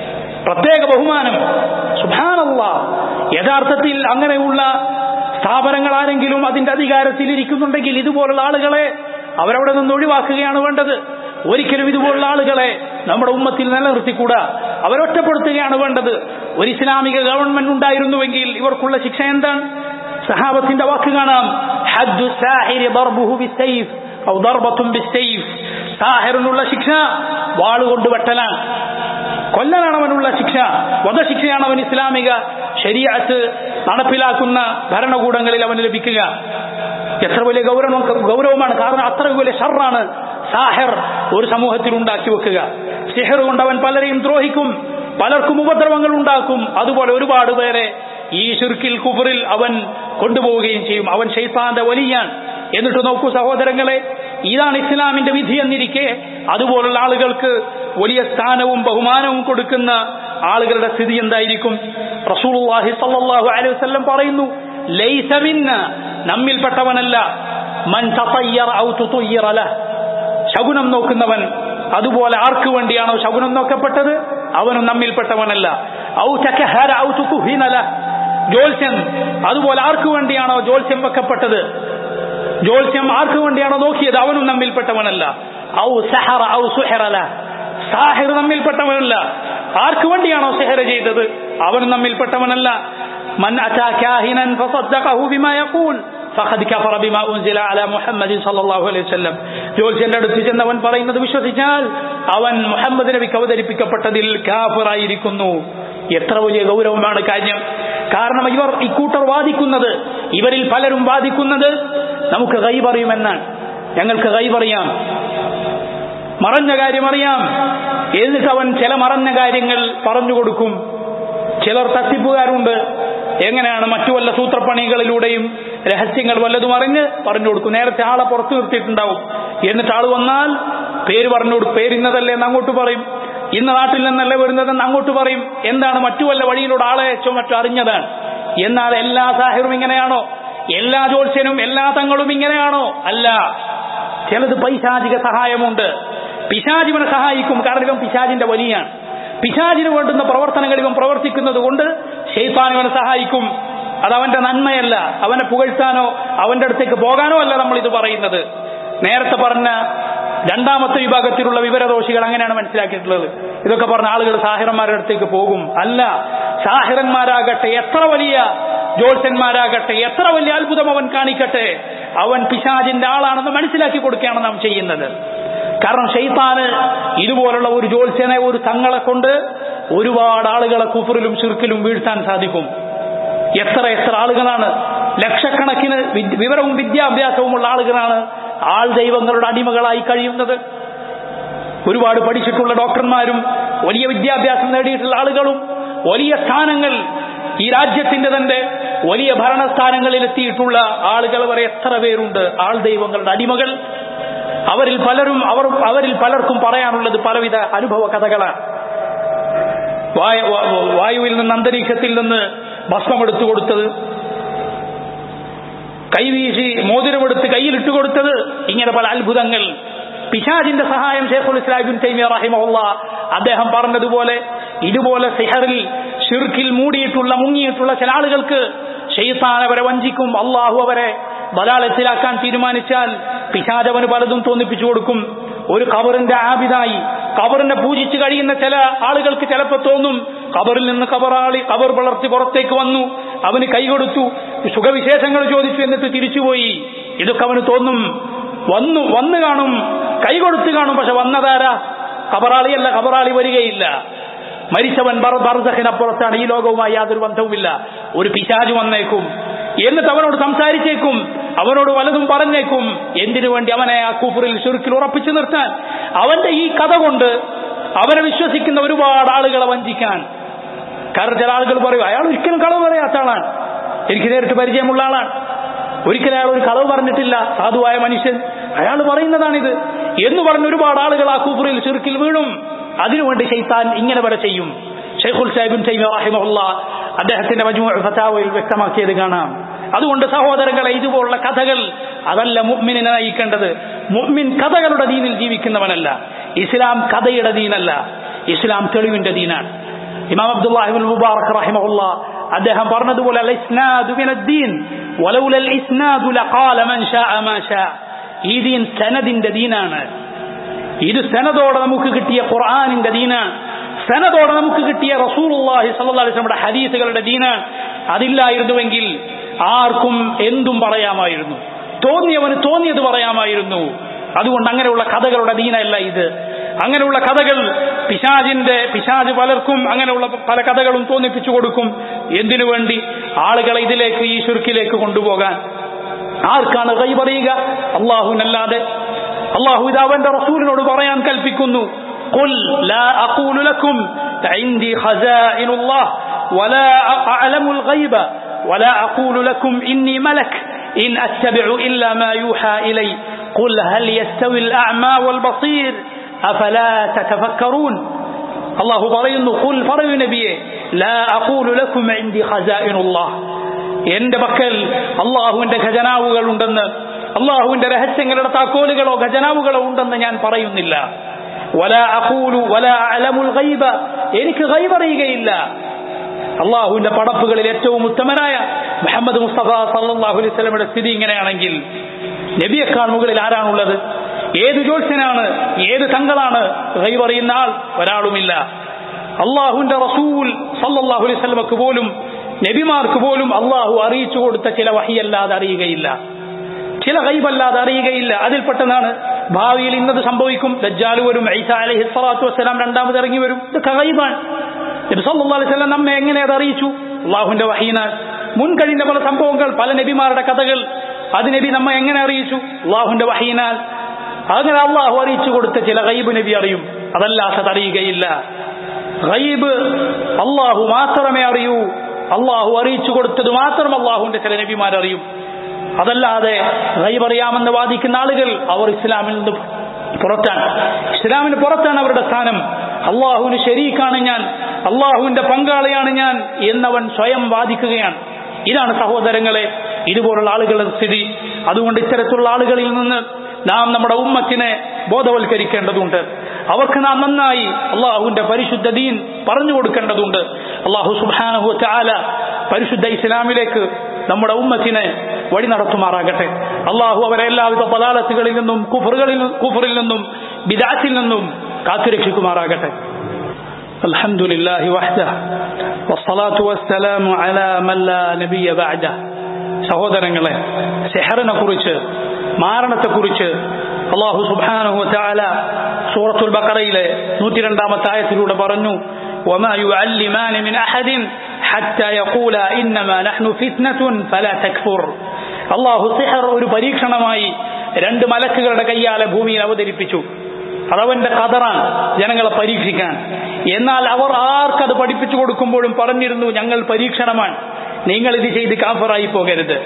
പ്രത്യേക ബഹുമാനം സുഭാനല്ല യഥാർത്ഥത്തിൽ അങ്ങനെയുള്ള സ്ഥാപനങ്ങൾ ആരെങ്കിലും അതിന്റെ അധികാരത്തിൽ ഇരിക്കുന്നുണ്ടെങ്കിൽ ഇതുപോലുള്ള ആളുകളെ അവരവിടെ നിന്ന് ഒഴിവാക്കുകയാണ് വേണ്ടത് ഒരിക്കലും ഇതുപോലുള്ള ആളുകളെ നമ്മുടെ ഉമ്മത്തിൽ നിലനിർത്തിക്കൂടാ അവരൊറ്റപ്പെടുത്തുകയാണ് വേണ്ടത് ഒരു ഇസ്ലാമിക ഗവൺമെന്റ് ഉണ്ടായിരുന്നുവെങ്കിൽ ഇവർക്കുള്ള ശിക്ഷ എന്താണ് സഹാബത്തിന്റെ വാക്ക് കാണാം ഹദ്ദു സാഹിരി ദർബുഹു ബിസ്സൈഫ് ഔ ദർബത്തും ബിസ്സൈഫ് സാഹിറിനുള്ള ശിക്ഷ വാളുകൊണ്ട് വെട്ടലാണ് കൊല്ലനാണ് അവനുള്ള ശിക്ഷ വധശിക്ഷയാണ് അവൻ ഇസ്ലാമിക ശരീഅത്ത് നടപ്പിലാക്കുന്ന ഭരണകൂടങ്ങളിൽ അവന് ലഭിക്കുക എത്ര വലിയ ഗൗരവം ഗൗരവമാണ് കാരണം അത്ര വലിയ ഷറാണ് സാഹിർ ഒരു സമൂഹത്തിൽ ഉണ്ടാക്കി വെക്കുക സിഹർ കൊണ്ട് അവൻ പലരെയും ദ്രോഹിക്കും പലർക്കും ഉപദ്രവങ്ങൾ ഉണ്ടാക്കും അതുപോലെ ഒരുപാട് പേരെ ഈ ഷിർക്കിൽ കുഫറിൽ അവൻ കൊണ്ടുപോവുകയും ചെയ്യും അവൻ ഷെയ്ത്താന്റെ വലിയാൻ എന്നിട്ട് നോക്കൂ സഹോദരങ്ങളെ ഇതാണ് ഇസ്ലാമിന്റെ വിധി എന്നിരിക്കെ അതുപോലുള്ള ആളുകൾക്ക് വലിയ സ്ഥാനവും ബഹുമാനവും കൊടുക്കുന്ന ആളുകളുടെ സ്ഥിതി എന്തായിരിക്കും റസൂലുള്ളാഹി സ്വല്ലല്ലാഹു അലൈഹി വസല്ലം പറയുന്നു ലൈസ മിന്ന നമ്മിൽപ്പെട്ടവനല്ല മൻ തതയ്യറ ഔ തുതയ്യറ ലഹ് ശകുനം നോക്കുന്നവൻ അതുപോലെ ആർക്ക് വേണ്ടിയാണോ ശകുനം നോക്കപ്പെട്ടത് അവനും നമ്മിൽപ്പെട്ടവനല്ല ഔ തകഹര ഔ തുകുഹിന ലഹ് ജോത്സ്യം അതുപോലെ ആർക്ക് വേണ്ടിയാണോ ജോത്സ്യം വെക്കപ്പെട്ടത് ജോത്സ്യം ആർക്ക് വേണ്ടിയാണോ നോക്കിയത് അവനും നമ്മിൽപ്പെട്ടവനല്ല ഔ സഹറ ഔ സുഹറല സാഹിർ നമ്മിൽപ്പെട്ടവനല്ല ആർക്ക് വേണ്ടിയാണോ സെഹറ ചെയ്തത് അവനും നമ്മിൽപ്പെട്ടവനല്ല മൻ അതാ കാഹിനൻ ഫസദ്ദഖഹു ബിമാ യഖൂൽ ഫഖദ് കഫറ ബിമാ ഉൻസില അലാ മുഹമ്മദ് സല്ലല്ലാഹു അലൈഹി വസല്ലം ജോത്സ്യന്റെ അടുത്ത് ചെന്നവൻ പറയുന്നത് വിശ്വസിച്ചാൽ അവൻ മുഹമ്മദ് നബിക്ക് അവതരിപ്പിക്കപ്പെട്ടതിൽ കാഫിറായിരിക്കുന്നു എത്ര വലിയ ഗൗരവമാണ് കാര്യം കാരണം ഇവർ ഇക്കൂട്ടർ വാദിക്കുന്നത് ഇവരിൽ പലരും വാദിക്കുന്നത് നമുക്ക് കൈപറിയുമെന്നാണ് ഞങ്ങൾക്ക് കൈപറിയാം മറഞ്ഞ കാര്യം അറിയാം എന്നിട്ട് അവൻ ചില മറഞ്ഞ കാര്യങ്ങൾ പറഞ്ഞു കൊടുക്കും ചിലർ തട്ടിപ്പുകാരുണ്ട് എങ്ങനെയാണ് മറ്റു വല്ല സൂത്രപ്പണികളിലൂടെയും രഹസ്യങ്ങൾ വല്ലതും അറിഞ്ഞ് പറഞ്ഞു കൊടുക്കും നേരത്തെ ആളെ പുറത്തു നിർത്തിയിട്ടുണ്ടാവും എന്നിട്ട് ആള് വന്നാൽ പേര് പറഞ്ഞു കൊടുക്കും പേരിന്നതല്ലേ എന്ന് അങ്ങോട്ട് പറയും ഇന്ന നാട്ടിൽ നിന്നല്ലേ വരുന്നതെന്ന് അങ്ങോട്ട് പറയും എന്താണ് മറ്റു വല്ല വഴിയിലൂടെ ആളെ വെച്ചോ മറ്റോ അറിഞ്ഞതാണ് എന്നാൽ എല്ലാ സാഹിറും ഇങ്ങനെയാണോ എല്ലാ ജോത്സ്യനും എല്ലാ തങ്ങളും ഇങ്ങനെയാണോ അല്ല ചിലത് പൈശാചിക സഹായമുണ്ട് പിശാജ് ഇവനെ സഹായിക്കും കാരണം ഇവൻ പിശാജിന്റെ വലിയാണ് പിശാജിന് വേണ്ടുന്ന പ്രവർത്തനങ്ങൾ ഇവൻ പ്രവർത്തിക്കുന്നത് കൊണ്ട് ഷെയ്ത്താൻ ഇവനെ സഹായിക്കും അത് അവന്റെ നന്മയല്ല അവനെ പുകഴ്ത്താനോ അവന്റെ അടുത്തേക്ക് പോകാനോ അല്ല നമ്മൾ ഇത് പറയുന്നത് നേരത്തെ പറഞ്ഞ രണ്ടാമത്തെ വിഭാഗത്തിലുള്ള വിവരദോഷികൾ അങ്ങനെയാണ് മനസ്സിലാക്കിയിട്ടുള്ളത് ഇതൊക്കെ പറഞ്ഞ ആളുകൾ സാഹിറന്മാരുടെ അടുത്തേക്ക് പോകും അല്ല സാഹിറന്മാരാകട്ടെ എത്ര വലിയ ജ്യോത്സ്യന്മാരാകട്ടെ എത്ര വലിയ അത്ഭുതം അവൻ കാണിക്കട്ടെ അവൻ പിശാജിന്റെ ആളാണെന്ന് മനസ്സിലാക്കി കൊടുക്കുകയാണ് നാം ചെയ്യുന്നത് കാരണം ഷെയ്ത്താന് ഇതുപോലുള്ള ഒരു ജ്യോത്സ്യനെ ഒരു തങ്ങളെ കൊണ്ട് ഒരുപാട് ആളുകളെ കുഫറിലും ചുരുക്കിലും വീഴ്ത്താൻ സാധിക്കും എത്ര എത്ര ആളുകളാണ് ലക്ഷക്കണക്കിന് വിവരവും വിദ്യാഭ്യാസവുമുള്ള ആളുകളാണ് ആൾ ദൈവങ്ങളുടെ അടിമകളായി കഴിയുന്നത് ഒരുപാട് പഠിച്ചിട്ടുള്ള ഡോക്ടർമാരും വലിയ വിദ്യാഭ്യാസം നേടിയിട്ടുള്ള ആളുകളും വലിയ സ്ഥാനങ്ങൾ ഈ രാജ്യത്തിന്റെ തന്നെ വലിയ ഭരണസ്ഥാനങ്ങളിൽ എത്തിയിട്ടുള്ള ആളുകൾ വരെ എത്ര പേരുണ്ട് ആൾ ദൈവങ്ങളുടെ അടിമകൾ അവരിൽ പലരും അവർ അവരിൽ പലർക്കും പറയാനുള്ളത് പലവിധ അനുഭവ കഥകളാണ് വായുവിൽ നിന്ന് അന്തരീക്ഷത്തിൽ നിന്ന് ഭസ്മമെടുത്തു കൊടുത്തത് കൈവീശി മോതിരമെടുത്ത് കയ്യിലിട്ട് കൊടുത്തത് ഇങ്ങനെ പല അത്ഭുതങ്ങൾ പിശാജിന്റെ സഹായം ഷേഖുൽ ഇസ്ലാബിൻ തൈമിയ റഹിമുള്ള അദ്ദേഹം പറഞ്ഞതുപോലെ ഇതുപോലെ സിഹറിൽ ഷിർക്കിൽ മൂടിയിട്ടുള്ള മുങ്ങിയിട്ടുള്ള ചില ആളുകൾക്ക് ഷെയ്ത്താൻ അവരെ വഞ്ചിക്കും അള്ളാഹു അവരെ ബലാലത്തിലാക്കാൻ തീരുമാനിച്ചാൽ പിശാജ് അവന് പലതും തോന്നിപ്പിച്ചു കൊടുക്കും ഒരു കബറിന്റെ ആബിതായി കബറിനെ പൂജിച്ചു കഴിയുന്ന ചില ആളുകൾക്ക് ചിലപ്പോൾ തോന്നും കബറിൽ നിന്ന് കബറാളി കബർ വളർത്തി പുറത്തേക്ക് വന്നു അവന് കൈ കൊടുത്തു സുഖവിശേഷങ്ങൾ ചോദിച്ചു എന്നിട്ട് തിരിച്ചുപോയി ഇതൊക്കെ അവന് തോന്നും വന്നു വന്നു കാണും കൈ കൊടുത്തു കാണും പക്ഷെ വന്നതാരാ കബറാളിയല്ല കബറാളി വരികയില്ല മരിച്ചവൻ ബർസഖിനപ്പുറത്താണ് ഈ ലോകവുമായി യാതൊരു ബന്ധവുമില്ല ഒരു പിശാജ് വന്നേക്കും എന്നിട്ട് അവനോട് സംസാരിച്ചേക്കും അവനോട് വലതും പറഞ്ഞേക്കും എന്തിനു വേണ്ടി അവനെ ആ കൂപ്പറിൽ ചുരുക്കിൽ ഉറപ്പിച്ചു നിർത്താൻ അവന്റെ ഈ കഥ കൊണ്ട് അവനെ വിശ്വസിക്കുന്ന ഒരുപാട് ആളുകളെ വഞ്ചിക്കാൻ കാരണം ചില ആളുകൾ പറയും അയാൾ ഒരിക്കലും കളവ് പറയാത്ത ആളാണ് എനിക്ക് നേരിട്ട് പരിചയമുള്ള ആളാണ് ഒരിക്കലും അയാൾ ഒരു കളവ് പറഞ്ഞിട്ടില്ല സാധുവായ മനുഷ്യൻ അയാൾ പറയുന്നതാണിത് എന്ന് പറഞ്ഞ ഒരുപാട് ആളുകൾ ആ കൂപ്പറിൽ ചുരുക്കിൽ വീണും അതിനുവേണ്ടി ഷെയ്ത്താൻ ഇങ്ങനെ വരെ ചെയ്യും ഷെയ്ഖുൽ സാഹിബിൻ തൈമിയ റഹിമഹുല്ല അദ്ദേഹത്തിന്റെ മജ്മു ഫതാവയിൽ വ്യക്തമാക്കിയത് കാണാം അതുകൊണ്ട് സഹോദരങ്ങളെ ഇതുപോലുള്ള കഥകൾ അതല്ല മുഅ്മിനെ നയിക്കേണ്ടത് മുഅ്മിൻ കഥകളുടെ ദീനിൽ ജീവിക്കുന്നവനല്ല ഇസ്ലാം കഥയുടെ ദീനല്ല ഇസ്ലാം തെളിവിന്റെ ദീനാണ് ഇമാം അബ്ദുല്ലാഹിബുൽ മുബാറക് റഹിമഹുല്ല അദ്ദേഹം പറഞ്ഞതുപോലെ അൽ ഇസ്നാദു മിനദ്ദീൻ വലൗലൽ ഇസ്നാദു ലഖാല മൻ ശാഅ മാ ശാഅ ഈ ദീൻ സനദിന്റെ ദീനാണ് ഇത് സനദോടെ നമുക്ക് കിട്ടിയ ഖുർആാനിന്റെ ദീനാണ് സനദോടെ നമുക്ക് കിട്ടിയ റസൂലുള്ളാഹി സ്വല്ലല്ലാഹി അലൈഹി വസല്ലമയുടെ ഹദീസുകളുടെ ദീനാണ് അതില്ലായിരുന്നുവെങ്കിൽ ആർക്കും എന്തും പറയാമായിരുന്നു തോന്നിയവന് തോന്നിയത് പറയാമായിരുന്നു അതുകൊണ്ട് അങ്ങനെയുള്ള കഥകളുടെ ദീനല്ല ഇത് അങ്ങനെയുള്ള കഥകൾ പിശാജിന്റെ പിശാജ് പലർക്കും അങ്ങനെയുള്ള പല കഥകളും തോന്നിപ്പിച്ചു കൊടുക്കും എന്തിനു വേണ്ടി ആളുകളെ ഇതിലേക്ക് ഈ ശുർക്കിലേക്ക് കൊണ്ടുപോകാൻ ആർക്കാണ് കൈ പറയുക അള്ളാഹുവിനല്ലാതെ അള്ളാഹു ഇത് അവന്റെ റസൂലിനോട് പറയാൻ കൽപ്പിക്കുന്നു قل لا أقول لكم عندي خزائن الله ولا أعلم الغيب ولا أقول لكم إني ملك إن أتبع إلا ما يوحى إلي قل هل يستوي الأعمى والبصير أفلا تتفكرون الله പറയുന്നു قل പറയൂ നബിയെ لا أقول لكم عندي خزائن الله എന്റെ പക്കൽ അള്ളാഹുവിന്റെ ഖജനാവുകൾ ഉണ്ടെന്ന് അള്ളാഹുവിന്റെ രഹസ്യങ്ങളുടെ താക്കോലുകളോ ഖജനാവുകളോ ഉണ്ടെന്ന് ഞാൻ പറയുന്നില്ല വല അഖൂലു വല അലമുൽ ഗൈബ എനിക്ക് ഗൈബ് അറിയുകയില്ല അള്ളാഹുവിന്റെ പടപ്പുകളിൽ ഏറ്റവും ഉത്തമനായ മുഹമ്മദ് മുസ്തഫ സല്ലാഹു അലൈഹി സ്വലമയുടെ സ്ഥിതി ഇങ്ങനെയാണെങ്കിൽ നബിയേക്കാൾ മുകളിൽ ആരാണുള്ളത് ഏത് ജ്യോത്സ്യനാണ് ഏത് തങ്ങളാണ് ഗൈബ് അറിയുന്ന ആൾ ഒരാളുമില്ല അള്ളാഹുവിന്റെ റസൂൽ സല്ലാഹു അലൈഹി സ്വലമക്ക് പോലും നബിമാർക്ക് പോലും അള്ളാഹു അറിയിച്ചു കൊടുത്ത ചില വഹിയല്ലാതെ അറിയുകയില്ല ചില ഗൈബല്ലാതെ അറിയുകയില്ല അതിൽപ്പെട്ടതാണ് ഭാവിയിൽ ഇന്നത് സംഭവിക്കും ദജ്ജാൽ വരും ഐസ അലൈഹി സ്വലാത്തു വസ്സലാം രണ്ടാമത് ഇറങ്ങി വരും ഇതൊക്കെ ഗൈബാണ് നബി സല്ലല്ലാഹു അലൈഹി വസല്ലം നമ്മെ എങ്ങനെ അത് അറിയിച്ചു അള്ളാഹുവിന്റെ വഹീനാൽ മുൻ കഴിഞ്ഞ പല സംഭവങ്ങൾ പല നബിമാരുടെ കഥകൾ അത് നബി നമ്മെ എങ്ങനെ അറിയിച്ചു അള്ളാഹുവിന്റെ വഹീനാൽ അങ്ങനെ അള്ളാഹു അറിയിച്ചു കൊടുത്ത ചില ഗൈബ് നബി അറിയും അതല്ലാത്തത് അറിയുകയില്ല ഗൈബ് അള്ളാഹു മാത്രമേ അറിയൂ അള്ളാഹു അറിയിച്ചു കൊടുത്തത് മാത്രം അള്ളാഹുവിന്റെ ചില നബിമാരറിയും അതല്ലാതെ ഗൈബ് അറിയാമെന്ന് വാദിക്കുന്ന ആളുകൾ അവർ ഇസ്ലാമിൽ നിന്ന് പുറത്താണ് ഇസ്ലാമിന് പുറത്താണ് അവരുടെ സ്ഥാനം അള്ളാഹുവിന് ശരീക്കാണ് ഞാൻ അള്ളാഹുവിന്റെ പങ്കാളിയാണ് ഞാൻ എന്നവൻ സ്വയം വാദിക്കുകയാണ് ഇതാണ് സഹോദരങ്ങളെ ഇതുപോലുള്ള ആളുകളുടെ സ്ഥിതി അതുകൊണ്ട് ഇത്തരത്തിലുള്ള ആളുകളിൽ നിന്ന് നാം നമ്മുടെ ഉമ്മത്തിനെ ബോധവൽക്കരിക്കേണ്ടതുണ്ട് അവർക്ക് നാം നന്നായി അള്ളാഹുവിന്റെ പരിശുദ്ധ ദീൻ പറഞ്ഞു കൊടുക്കേണ്ടതുണ്ട് അള്ളാഹു സുബാനഹു ചാല പരിശുദ്ധ ഇസ്ലാമിലേക്ക് നമ്മുടെ ഉമ്മത്തിനെ വഴി നടത്തുമാറാകട്ടെ അള്ളാഹു അവരെ എല്ലാവിധ പദാലത്തുകളിൽ നിന്നും കുഫറുകളിൽ കുഫറിൽ നിന്നും ബിദാത്തിൽ നിന്നും കാത്തുരക്ഷിക്കുമാറാകട്ടെ الحمد لله وحده والصلاة والسلام على من لا نبي بعده സഹോദരങ്ങളെ സെഹറിനെ കുറിച്ച് മാരണത്തെക്കുറിച്ച് അള്ളാഹു സുബാനഹു ചാല സൂറത്തുൽ ബക്കറയിലെ നൂറ്റി രണ്ടാമത്തെ ആയത്തിലൂടെ പറഞ്ഞു وما يعلمان من أحد حتى يقولا إنما نحن فتنة فلا تكفر അള്ളാഹു സിഹർ ഒരു പരീക്ഷണമായി രണ്ട് മലക്കുകളുടെ കയ്യാലെ ഭൂമിയിൽ അവതരിപ്പിച്ചു അതവന്റെ കതറാൻ ജനങ്ങളെ പരീക്ഷിക്കാൻ എന്നാൽ അവർ ആർക്കത് പഠിപ്പിച്ചു കൊടുക്കുമ്പോഴും പറഞ്ഞിരുന്നു ഞങ്ങൾ പരീക്ഷണമാണ് നിങ്ങൾ ഇത് ചെയ്ത് കാഫറായി പോകരുത്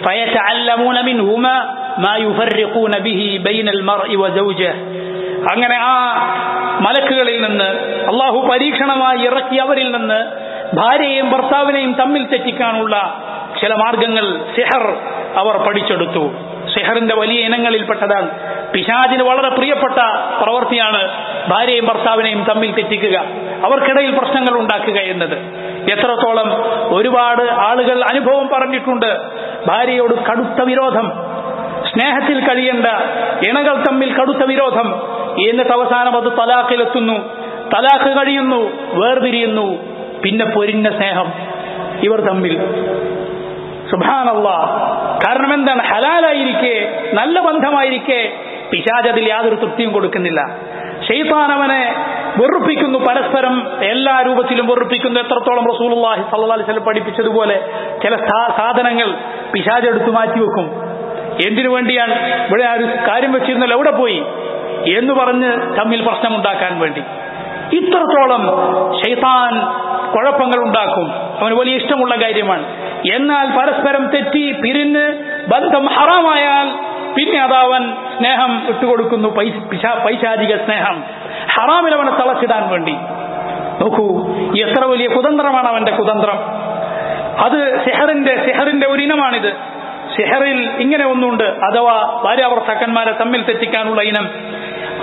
അങ്ങനെ ആ മലക്കുകളിൽ നിന്ന് അള്ളാഹു പരീക്ഷണമായി ഇറക്കിയവരിൽ നിന്ന് ഭാര്യയെയും ഭർത്താവിനെയും തമ്മിൽ തെറ്റിക്കാനുള്ള ചില മാർഗങ്ങൾ സിഹർ അവർ പഠിച്ചെടുത്തു സിഹറിന്റെ വലിയ ഇനങ്ങളിൽപ്പെട്ടതാണ് പിശാജിന് വളരെ പ്രിയപ്പെട്ട പ്രവൃത്തിയാണ് ഭാര്യയും ഭർത്താവിനെയും തമ്മിൽ തെറ്റിക്കുക അവർക്കിടയിൽ പ്രശ്നങ്ങൾ ഉണ്ടാക്കുക എന്നത് എത്രത്തോളം ഒരുപാട് ആളുകൾ അനുഭവം പറഞ്ഞിട്ടുണ്ട് ഭാര്യയോട് കടുത്ത വിരോധം സ്നേഹത്തിൽ കഴിയേണ്ട ഇണകൾ തമ്മിൽ കടുത്ത വിരോധം എന്നിട്ട് അവസാനം അത് തലാഖിലെത്തുന്നു തലാഖ് കഴിയുന്നു വേർപിരിയുന്നു പിന്നെ പൊരിഞ്ഞ സ്നേഹം ഇവർ തമ്മിൽ സുഭാനല്ല കാരണം എന്താണ് ഹലാലായിരിക്കെ നല്ല ബന്ധമായിരിക്കെ പിശാജ് അതിൽ യാതൊരു തൃപ്തിയും കൊടുക്കുന്നില്ല ഷെയ്ത്താൻ അവനെ വെറുപ്പിക്കുന്നു പരസ്പരം എല്ലാ രൂപത്തിലും വെറുപ്പിക്കുന്നു എത്രത്തോളം റസൂലുള്ളാഹി സല്ലല്ലാഹു അലൈഹി വസല്ലം പഠിപ്പിച്ചതുപോലെ ചില സാധനങ്ങൾ പിശാജ് എടുത്തു മാറ്റിവെക്കും എന്തിനു വേണ്ടിയാണ് ഇവിടെ ആ ഒരു കാര്യം വെച്ചിരുന്നല്ലോ എവിടെ പോയി എന്ന് പറഞ്ഞ് തമ്മിൽ പ്രശ്നമുണ്ടാക്കാൻ വേണ്ടി ഇത്രത്തോളം ഷെയ്ത്താൻ കുഴപ്പങ്ങൾ ഉണ്ടാക്കും അവന് വലിയ ഇഷ്ടമുള്ള കാര്യമാണ് എന്നാൽ പരസ്പരം തെറ്റി പിരിഞ്ഞ് ബന്ധം ഹറാമായാൽ പിന്നെ അതവൻ സ്നേഹം ഇട്ടുകൊടുക്കുന്നു പൈശാചിക സ്നേഹം ഹറാമിൽ അവനെ തളച്ചിടാൻ വേണ്ടി നോക്കൂ എത്ര വലിയ കുതന്ത്രമാണ് അവന്റെ കുതന്ത്രം അത് സെഹറിന്റെ സെഹറിന്റെ ഒരു ഇനമാണിത് സെഹറിൽ ഇങ്ങനെ ഒന്നുണ്ട് അഥവാ ഭാര്യാഭർത്താക്കന്മാരെ തമ്മിൽ തെറ്റിക്കാനുള്ള ഇനം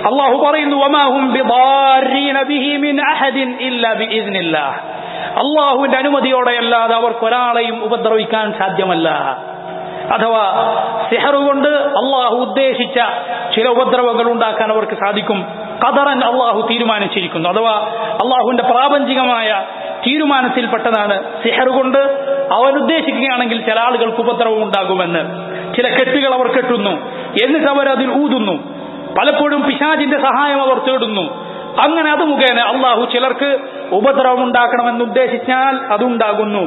അള്ളാഹു പറയുന്നു വമാഹും ബിദാരീന ബിഹി മിൻ അഹദിൻ ഇല്ലാ ബിഇذനില്ലാഹ് അള്ളാഹുവിന്റെ അനുമതിയോടെ അല്ലാതെ അവർക്ക് ഒരാളെയും ഉപദ്രവിക്കാൻ സാധ്യമല്ല അഥവാ സിഹർ കൊണ്ട് അള്ളാഹു ഉദ്ദേശിച്ച ചില ഉപദ്രവങ്ങൾ ഉണ്ടാക്കാൻ അവർക്ക് സാധിക്കും കദറൻ അള്ളാഹു തീരുമാനിച്ചിരിക്കുന്നു അഥവാ അള്ളാഹുവിന്റെ പ്രാപഞ്ചികമായ തീരുമാനത്തിൽപ്പെട്ടതാണ് സിഹർ കൊണ്ട് അവൻ ഉദ്ദേശിക്കുകയാണെങ്കിൽ ചില ആളുകൾക്ക് ഉപദ്രവം ഉണ്ടാകുമെന്ന് ചില കെട്ടുകൾ അവർ കെട്ടുന്നു എന്നിട്ട് അവർ അതിൽ ഊതുന്നു പലപ്പോഴും പിശാജിന്റെ സഹായം അവർ തേടുന്നു അങ്ങനെ അത് മുഖേന അള്ളാഹു ചിലർക്ക് ഉപദ്രവം ഉണ്ടാക്കണമെന്ന് ഉദ്ദേശിച്ചാൽ അതുണ്ടാകുന്നു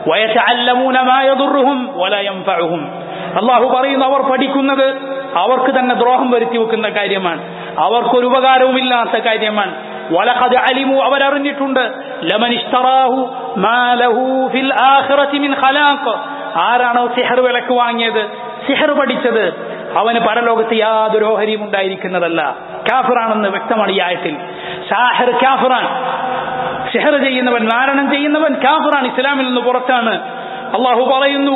അള്ളാഹു പറയുന്നു അവർ പഠിക്കുന്നത് അവർക്ക് തന്നെ ദ്രോഹം വരുത്തി വെക്കുന്ന കാര്യമാണ് അവർക്കൊരു ഉപകാരവുമില്ലാത്ത കാര്യമാണ് വലഖദ് അലിമു അവരറിഞ്ഞിട്ടുണ്ട് ലമൻ ഇഷ്തറാഹു മാ ലഹു ഫിൽ ആഖിറതി മിൻ ഖലാഖ് ആരാണോ സിഹർ വിലക്ക് വാങ്ങിയത് സിഹർ പഠിച്ചത് അവന് പരലോകത്ത് യാതൊരു ഓഹരിയും ഉണ്ടായിരിക്കുന്നതല്ല കാഫിറാണെന്ന് വ്യക്തമാണ് ഈ ആയത്തിൽ ഷാഹിർ കാഫിറാൻ സിഹർ ചെയ്യുന്നവൻ നാരണം ചെയ്യുന്നവൻ കാഫിറാൻ ഇസ്ലാമിൽ നിന്ന് പുറത്താണ് അള്ളാഹു പറയുന്നു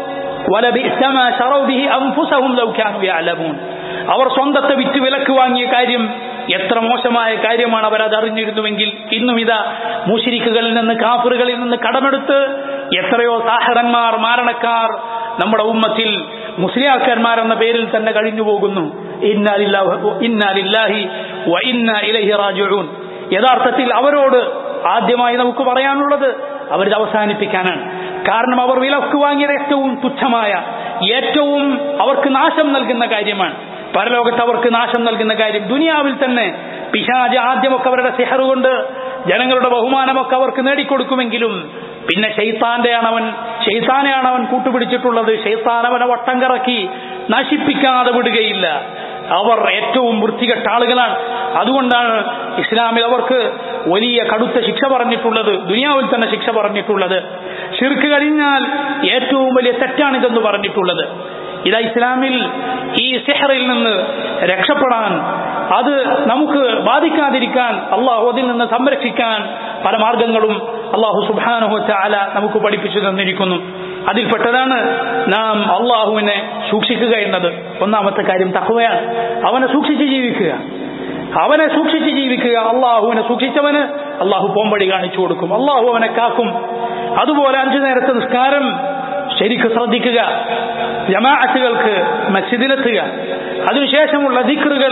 അവർ സ്വന്തത്തെ വിറ്റ് വിലക്ക് വാങ്ങിയ കാര്യം എത്ര മോശമായ കാര്യമാണ് അവർ അത് അറിഞ്ഞിരുന്നുവെങ്കിൽ ഇന്നും ഇതാ മുഷിരിക്കുകളിൽ നിന്ന് കാഫറുകളിൽ നിന്ന് കടമെടുത്ത് എത്രയോ സാഹറന്മാർ മാരണക്കാർ നമ്മുടെ ഉമ്മത്തിൽ മുസ്ലിയാക്കന്മാരെന്ന പേരിൽ തന്നെ കഴിഞ്ഞു പോകുന്നു ഇന്നാലില്ലാഹി യഥാർത്ഥത്തിൽ അവരോട് ആദ്യമായി നമുക്ക് പറയാനുള്ളത് അവരിത് അവസാനിപ്പിക്കാനാണ് കാരണം അവർ വിലക്ക് വാങ്ങിയത് ഏറ്റവും തുച്ഛമായ ഏറ്റവും അവർക്ക് നാശം നൽകുന്ന കാര്യമാണ് പരലോകത്ത് അവർക്ക് നാശം നൽകുന്ന കാര്യം ദുനിയാവിൽ തന്നെ പിശാജ് ആദ്യമൊക്കെ അവരുടെ സിഹർ കൊണ്ട് ജനങ്ങളുടെ ബഹുമാനമൊക്കെ അവർക്ക് നേടിക്കൊടുക്കുമെങ്കിലും പിന്നെ ഷെയ്ത്താന്റെയാണ് അവൻ ഷെയ്ത്താനെയാണ് അവൻ കൂട്ടുപിടിച്ചിട്ടുള്ളത് ഷെയ്ത്താൻ അവനെ വട്ടം കറക്കി നശിപ്പിക്കാതെ വിടുകയില്ല അവർ ഏറ്റവും വൃത്തികെട്ട ആളുകളാണ് അതുകൊണ്ടാണ് ഇസ്ലാമിൽ അവർക്ക് വലിയ കടുത്ത ശിക്ഷ പറഞ്ഞിട്ടുള്ളത് ദുനിയാവിൽ തന്നെ ശിക്ഷ പറഞ്ഞിട്ടുള്ളത് ഷിർക്ക് കഴിഞ്ഞാൽ ഏറ്റവും വലിയ തെറ്റാണിതെന്ന് പറഞ്ഞിട്ടുള്ളത് ഇതാ ഇസ്ലാമിൽ ഈ സിഹറിൽ നിന്ന് രക്ഷപ്പെടാൻ അത് നമുക്ക് ബാധിക്കാതിരിക്കാൻ അള്ളാഹു അതിൽ നിന്ന് സംരക്ഷിക്കാൻ പല മാർഗങ്ങളും അള്ളാഹു സുബാനുഹു ചാല നമുക്ക് പഠിപ്പിച്ചു തന്നിരിക്കുന്നു അതിൽപ്പെട്ടതാണ് നാം അള്ളാഹുവിനെ സൂക്ഷിക്കുക എന്നത് ഒന്നാമത്തെ കാര്യം തക്കവയാണ് അവനെ സൂക്ഷിച്ച് ജീവിക്കുക അവനെ സൂക്ഷിച്ച് ജീവിക്കുക അള്ളാഹുവിനെ സൂക്ഷിച്ചവന് അള്ളാഹു പോംവഴി കാണിച്ചു കൊടുക്കും അള്ളാഹു അവനെ കാക്കും അതുപോലെ അഞ്ചു നേരത്തെ നിസ്കാരം ശരിക്ക് ശ്രദ്ധിക്കുക ജമാഅത്തുകൾക്ക് മസ്ജിദിലെത്തുക അതിനുശേഷമുള്ള ദിക്റുകൾ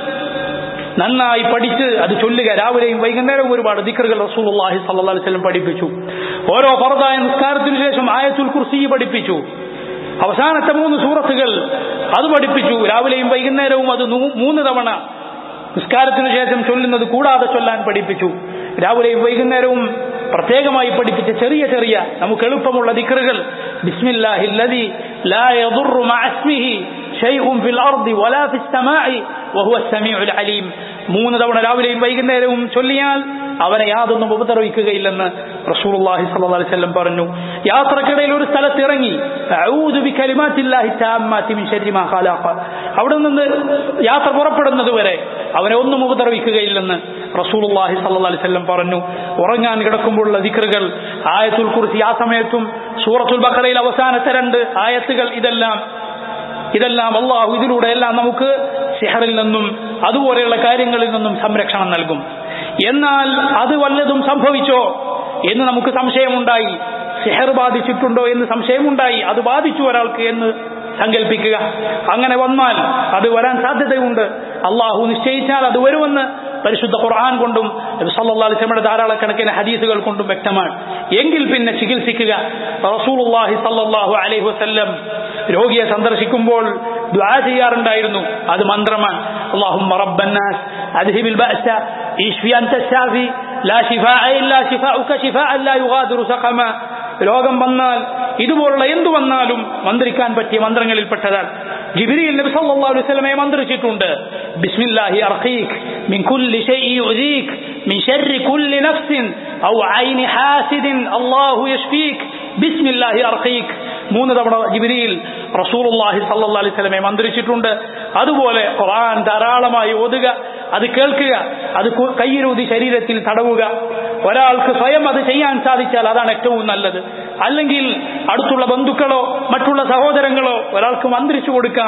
നന്നായി പഠിച്ച് അത് ചൊല്ലുക രാവിലെയും വൈകുന്നേരവും ഒരുപാട് ദിക്റുകൾ റസൂലുള്ളാഹി സ്വല്ലല്ലാഹി അലൈഹി വസല്ലം പഠിപ്പിച്ചു ഓരോ ഫർദായ നിസ്കാരത്തിനു ശേഷം ആയത്തുൽ കുർസി പഠിപ്പിച്ചു അവസാനത്തെ മൂന്ന് സൂറത്തുകൾ അത് പഠിപ്പിച്ചു രാവിലെയും വൈകുന്നേരവും അത് മൂന്ന് തവണ നിസ്കാരത്തിനു ശേഷം ചൊല്ലുന്നത് കൂടാതെ ചൊല്ലാൻ പഠിപ്പിച്ചു രാവിലെയും വൈകുന്നേരവും പ്രത്യേകമായി പഠിപ്പിച്ച ചെറിയ ചെറിയ നമുക്ക് എളുപ്പമുള്ള ദിക്റുകൾ ബിസ്മില്ലാഹില്ലദി ലാ യദുറു മഅ ഇസ്മിഹി ഷൈഉൻ ഫിൽ അർദി വലാ ഫിസ് സമാഇ വഹുവ സമീഉൽ അലീം മൂന്ന് തവണ രാവിലെയും വൈകുന്നേരവും ചൊല്ലിയാൽ അവനെ യാതൊന്നും ഉപദ്രവിക്കുകയില്ലെന്ന് റസൂലുള്ളാഹി സ്വല്ലല്ലാഹി അലൈഹി വസല്ലം പറഞ്ഞു യാത്രക്കിടയിൽ ഒരു സ്ഥലത്ത് ഇറങ്ങി അഊദു ബികലിമാത്തില്ലാഹി താമ്മാതി മിൻ ശർരി മാ ഖലഖ അവിടെ നിന്ന് യാത്ര പുറപ്പെടുന്നത് വരെ അവനെ ഒന്നും ഉപദ്രവിക്കുകയില്ലെന്ന് റസൂലുള്ളാഹി സ്വല്ലല്ലാഹി അലൈഹി വസല്ലം പറഞ്ഞു ഉറങ്ങാൻ കിടക്കുമ്പോഴുള്ള ദിക്റുകൾ ആയത്തുൽ കുർസി ആ സമയത്തും സൂറത്തുൽ ബഖറയിൽ അവസാനത്തെ രണ്ട് ആയത്തുകൾ ഇതെല്ലാം ഇതെല്ലാം അള്ളാഹു ഇതിലൂടെ എല്ലാം നമുക്ക് സിഹറിൽ നിന്നും അതുപോലെയുള്ള കാര്യങ്ങളിൽ നിന്നും സംരക്ഷണം നൽകും എന്നാൽ അത് വല്ലതും സംഭവിച്ചോ എന്ന് നമുക്ക് സംശയമുണ്ടായി സിഹർ ബാധിച്ചിട്ടുണ്ടോ എന്ന് സംശയമുണ്ടായി അത് ബാധിച്ചു ഒരാൾക്ക് എന്ന് സങ്കല്പിക്കുക അങ്ങനെ വന്നാൽ അത് വരാൻ സാധ്യതയുണ്ട് അള്ളാഹു നിശ്ചയിച്ചാൽ അത് വരുമെന്ന് പരിശുദ്ധ ഖുർആൻ കൊണ്ടും സല്ലാസ്ലമയുടെ ധാരാളക്കണക്കിന് ഹദീസുകൾ കൊണ്ടും വ്യക്തമാണ് എങ്കിൽ പിന്നെ ചികിത്സിക്കുക റസൂലുള്ളാഹി സല്ലല്ലാഹു അലൈഹി വസല്ലം രോഗിയെ സന്ദർശിക്കുമ്പോൾ ദ്വാ ചെയ്യാറുണ്ടായിരുന്നു അത് മന്ത്രമാണ് اللهم رب الناس أذهب البأس اشفي أنت الشافي لا شفاء إلا شفاءك شفاء لا يغادر سقما രോഗം വന്നാൽ ഇതുപോലുള്ള എന്തു വന്നാലും മന്ത്രിക്കാൻ പറ്റിയ മന്ത്രങ്ങളിൽപ്പെട്ടതാണ് ജിബ്രീൽ നബി സല്ലല്ലാഹു അലൈഹി വസല്ലമയെ മന്ത്രിച്ചിട്ടുണ്ട് ബിസ്മില്ലാഹി അർഖീക് മിൻ കുല്ലി ഷൈഇ യുദീക് മിൻ ശർരി കുല്ലി നഫ്സിൻ ഔ ഐനി ഹാസിദിൻ അല്ലാഹു യശ്ഫീക് ബിസ്മില്ലാഹി അർഖീക് മൂന്ന് തവണ ജിബ്രീൽ റസൂലുള്ളാഹി സല്ലല്ലാഹു അലൈഹി വസല്ലമയെ മന്ത്രിച്ചിട്ടുണ്ട് അതുപോലെ ഖുർആൻ ധാരാളമായി ഓതുക അത് കേൾക്കുക അത് കയ്യിലൂതി ശരീരത്തിൽ തടവുക ഒരാൾക്ക് സ്വയം അത് ചെയ്യാൻ സാധിച്ചാൽ അതാണ് ഏറ്റവും നല്ലത് അല്ലെങ്കിൽ അടുത്തുള്ള ബന്ധുക്കളോ മറ്റുള്ള സഹോദരങ്ങളോ ഒരാൾക്ക് മന്ത്രിച്ചു കൊടുക്കാം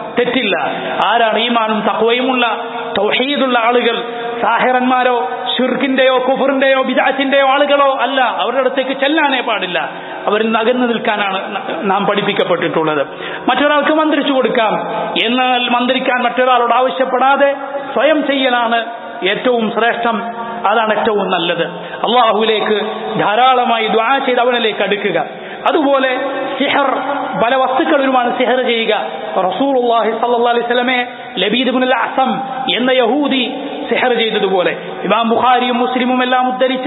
തെറ്റില്ല ആരാണ് ഈമാനും തക്വയുമുള്ള തൗഹീദുള്ള ആളുകൾ സാഹിറന്മാരോ ഷിർക്കിന്റെയോ കുഫറിന്റെയോ ബിദാറ്റിന്റെയോ ആളുകളോ അല്ല അവരുടെ അടുത്തേക്ക് ചെല്ലാനേ പാടില്ല അവരിൽ നിന്ന് അകന്നു നിൽക്കാനാണ് നാം പഠിപ്പിക്കപ്പെട്ടിട്ടുള്ളത് മറ്റൊരാൾക്ക് മന്ത്രിച്ചു കൊടുക്കാം എന്നാൽ മന്ത്രിക്കാൻ മറ്റൊരാളോട് ആവശ്യപ്പെടാതെ സ്വയം ചെയ്യലാണ് ഏറ്റവും ശ്രേഷ്ഠം അതാണ് ഏറ്റവും നല്ലത് അള്ളാഹുലേക്ക് ധാരാളമായി ദ്വാ ചെയ്ത് അവനിലേക്ക് അടുക്കുക അതുപോലെ സിഹർ പല വസ്തുക്കളിലുമാണ് സിഹർ ചെയ്യുക റസൂൽ അള്ളാഹി സല്ലാ അലൈഹി സ്വലമെ ലബീദ് ബിൻ അസം എന്ന യഹൂദി സിഹർ ചെയ്തതുപോലെ ഇമാം ബുഖാരിയും മുസ്ലിമും എല്ലാം ഉദ്ധരിച്ച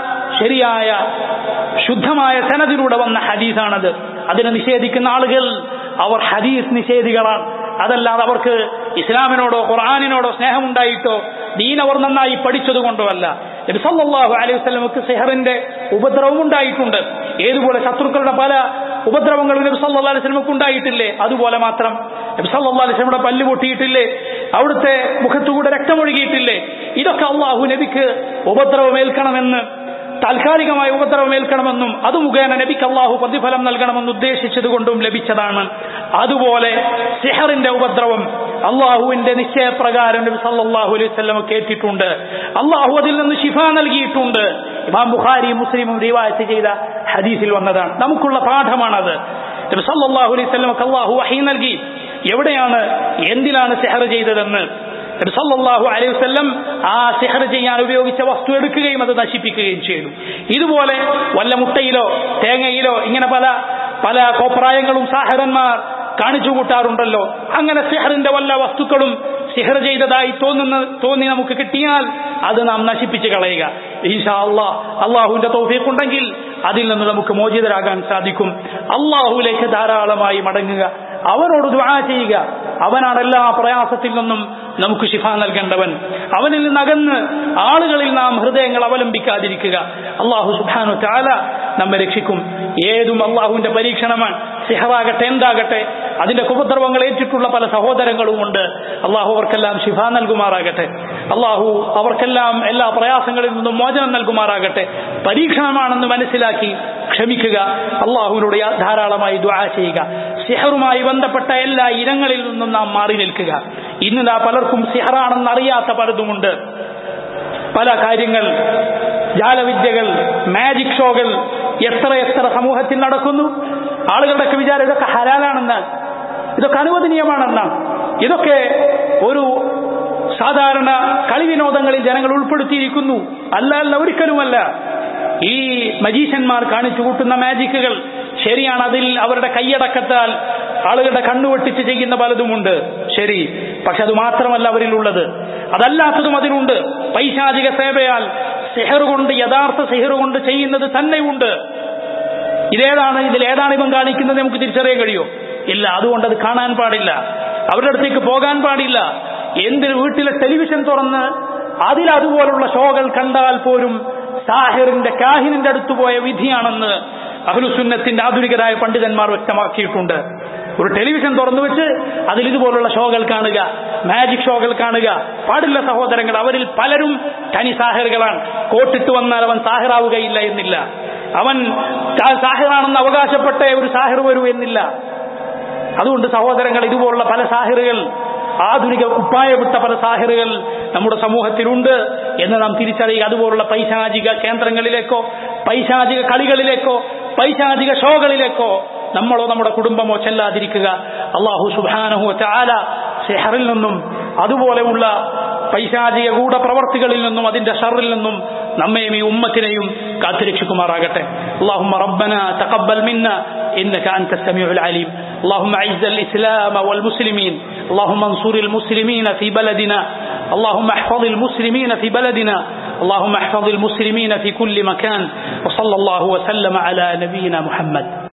ശരിയായ ശുദ്ധമായ സനദിലൂടെ വന്ന ഹദീസാണത് അതിനെ നിഷേധിക്കുന്ന ആളുകൾ അവർ ഹദീസ് നിഷേധികളാണ് അതല്ലാതെ അവർക്ക് ഇസ്ലാമിനോടോ ഖുർആാനിനോടോ സ്നേഹമുണ്ടായിട്ടോ ദീൻ അവർ നന്നായി പഠിച്ചതുകൊണ്ടോ അല്ല നബി സല്ലല്ലാഹു അലൈഹി വസല്ലമക്ക് സിഹറിന്റെ ഉപദ്രവം ഉണ്ടായിട്ടുണ്ട് ഏതുപോലെ ശത്രുക്കളുടെ പല ഉപദ്രവങ്ങളും നബി സല്ലല്ലാഹു അലൈഹി വസല്ലമക്ക് ഉണ്ടായിട്ടില്ലേ അതുപോലെ മാത്രം നബി സല്ലല്ലാഹു അലൈഹി വസല്ലമയുടെ പല്ല് പൊട്ടിയിട്ടില്ലേ അവിടുത്തെ മുഖത്തുകൂടെ രക്തമൊഴുകിയിട്ടില്ലേ ഇതൊക്കെ അള്ളാഹു നബിക്ക് ഉപദ്രവമേൽക്കണമെന്ന് താൽക്കാലികമായ ഉപദ്രവമേൽക്കണമെന്നും അത് മുഖേന നബിക്ക് അള്ളാഹു പ്രതിഫലം നൽകണമെന്ന് ഉദ്ദേശിച്ചതുകൊണ്ടും ലഭിച്ചതാണ് അതുപോലെ സിഹറിന്റെ ഉപദ്രവം അള്ളാഹുവിന്റെ നിശ്ചയപ്രകാരം നബി സല്ലാഹു അലൈഹി സ്വലം കേട്ടിട്ടുണ്ട് അള്ളാഹു അതിൽ നിന്ന് ശിഫ നൽകിയിട്ടുണ്ട് ഇമാം ബുഖാരി മുസ്ലിമും റിവായത്ത് ചെയ്ത ഹദീസിൽ വന്നതാണ് നമുക്കുള്ള പാഠമാണത് നബി സല്ലാഹു അലൈഹി സ്വലമക്ക് അള്ളാഹു വഹി നൽകി എവിടെയാണ് എന്തിനാണ് സിഹർ ചെയ്തതെന്ന് നബി സല്ലല്ലാഹു അലൈഹി വസല്ലം ആ സിഹർ ചെയ്യാൻ ഉപയോഗിച്ച വസ്തു എടുക്കുകയും അത് നശിപ്പിക്കുകയും ചെയ്തു ഇതുപോലെ വല്ല മുട്ടയിലോ തേങ്ങയിലോ ഇങ്ങനെ പല പല കോപ്രായങ്ങളും സാഹരന്മാർ കാണിച്ചു കൂട്ടാറുണ്ടല്ലോ അങ്ങനെ സിഹറിന്റെ വല്ല വസ്തുക്കളും സിഹർ ചെയ്തതായി തോന്നുന്ന തോന്നി നമുക്ക് കിട്ടിയാൽ അത് നാം നശിപ്പിച്ച് കളയുക ഈശാ അള്ളാഹ് അള്ളാഹുവിന്റെ തൗഫീഖ് ഉണ്ടെങ്കിൽ അതിൽ നിന്ന് നമുക്ക് മോചിതരാകാൻ സാധിക്കും അള്ളാഹുലേക്ക് ധാരാളമായി മടങ്ങുക അവനോട് ദുആ ചെയ്യുക അവനാണ് എല്ലാ പ്രയാസത്തിൽ നിന്നും നമുക്ക് ശിഫ നൽകേണ്ടവൻ അവനിൽ നിന്ന് അകന്ന് ആളുകളിൽ നാം ഹൃദയങ്ങൾ അവലംബിക്കാതിരിക്കുക അള്ളാഹു സുബാനു ചാല നമ്മെ രക്ഷിക്കും ഏതും അള്ളാഹുവിന്റെ പരീക്ഷണമാണ് സിഹറാകട്ടെ എന്താകട്ടെ അതിന്റെ കുപദ്രവങ്ങൾ ഏറ്റിട്ടുള്ള പല സഹോദരങ്ങളുമുണ്ട് അള്ളാഹു അവർക്കെല്ലാം ശിഫ നൽകുമാറാകട്ടെ അള്ളാഹു അവർക്കെല്ലാം എല്ലാ പ്രയാസങ്ങളിൽ നിന്നും മോചനം നൽകുമാറാകട്ടെ പരീക്ഷണമാണെന്ന് മനസ്സിലാക്കി ക്ഷമിക്കുക അള്ളാഹുവിനോട് ധാരാളമായി ദ്വാ ചെയ്യുക സിഹറുമായി ബന്ധപ്പെട്ട എല്ലാ ഇനങ്ങളിൽ നിന്നും നാം മാറി നിൽക്കുക ഇന്ന് നാ പലർക്കും സിഹറാണെന്ന് അറിയാത്ത പലതുമുണ്ട് പല കാര്യങ്ങൾ ജാലവിദ്യകൾ മാജിക് ഷോകൾ എത്ര എത്ര സമൂഹത്തിൽ നടക്കുന്നു ആളുകളുടെയൊക്കെ വിചാരം ഇതൊക്കെ ഹലാലാണെന്നാണ് ഇതൊക്കെ അനുവദനീയമാണെന്നാണ് ഇതൊക്കെ ഒരു സാധാരണ കളിവിനോദങ്ങളിൽ ജനങ്ങൾ ഉൾപ്പെടുത്തിയിരിക്കുന്നു അല്ല അല്ല ഒരിക്കലുമല്ല ഈ മജീഷ്യന്മാർ കാണിച്ചു കൂട്ടുന്ന മാജിക്കുകൾ ശരിയാണ് അതിൽ അവരുടെ കൈയടക്കത്താൽ ആളുകളുടെ കണ്ണുവെട്ടിച്ച് ചെയ്യുന്ന പലതുമുണ്ട് ശരി പക്ഷെ അത് മാത്രമല്ല അവരിലുള്ളത് അതല്ലാത്തതും അതിലുണ്ട് പൈശാചിക സേവയാൽ സെഹർ കൊണ്ട് യഥാർത്ഥ സെഹർ കൊണ്ട് ചെയ്യുന്നത് തന്നെയുണ്ട് ഇതേതാണ് ഇതിൽ ഏതാണ് ഇവൻ കാണിക്കുന്നത് നമുക്ക് തിരിച്ചറിയാൻ കഴിയോ ഇല്ല അതുകൊണ്ട് അത് കാണാൻ പാടില്ല അവരുടെ അടുത്തേക്ക് പോകാൻ പാടില്ല എന്തിന് വീട്ടിലെ ടെലിവിഷൻ തുറന്ന് അതിൽ അതുപോലുള്ള ഷോകൾ കണ്ടാൽ പോലും സാഹിറിന്റെ കാഹിനിന്റെ അടുത്ത് പോയ വിധിയാണെന്ന് അഹ്ലുസുന്നത്തിന്റെ ആധുനികരായ പണ്ഡിതന്മാർ വ്യക്തമാക്കിയിട്ടുണ്ട് ഒരു ടെലിവിഷൻ തുറന്നു വെച്ച് അതിൽ ഇതുപോലുള്ള ഷോകൾ കാണുക മാജിക് ഷോകൾ കാണുക പാടില്ല സഹോദരങ്ങൾ അവരിൽ പലരും തനി സാഹിറുകളാണ് കോട്ടിട്ട് വന്നാൽ അവൻ സാഹിറാവുകയില്ല എന്നില്ല അവൻ സാഹിറാണെന്ന് അവകാശപ്പെട്ട ഒരു സാഹിർ വരൂ എന്നില്ല അതുകൊണ്ട് സഹോദരങ്ങൾ ഇതുപോലുള്ള പല സാഹിറുകൾ ആധുനിക കുപ്പായവിട്ട പല സാഹിറുകൾ നമ്മുടെ സമൂഹത്തിലുണ്ട് എന്ന് നാം തിരിച്ചറിയുക അതുപോലുള്ള പൈശാചിക കേന്ദ്രങ്ങളിലേക്കോ പൈശാചിക കളികളിലേക്കോ പൈശാചിക ഷോകളിലേക്കോ നമ്മളോ നമ്മുടെ കുടുംബമോ ചെല്ലാതിരിക്കുക അള്ളാഹു സുബാനഹു ചാല സെഹറിൽ നിന്നും അതുപോലെയുള്ള പൈശാചിക ഗൂഢപ്രവർത്തികളിൽ നിന്നും അതിന്റെ ഷറിൽ നിന്നും നമ്മയും ഈ ഉമ്മത്തിനെയും കാത്തുരക്ഷിക്കുമാറാകട്ടെ اللهم ربنا تقبل منا إنك أنت السميع العليم اللهم أعز الإسلام والمسلمين اللهم انصر المسلمين في بلدنا اللهم احفظ المسلمين في بلدنا اللهم احفظ المسلمين في كل مكان وصلى الله وسلم على نبينا محمد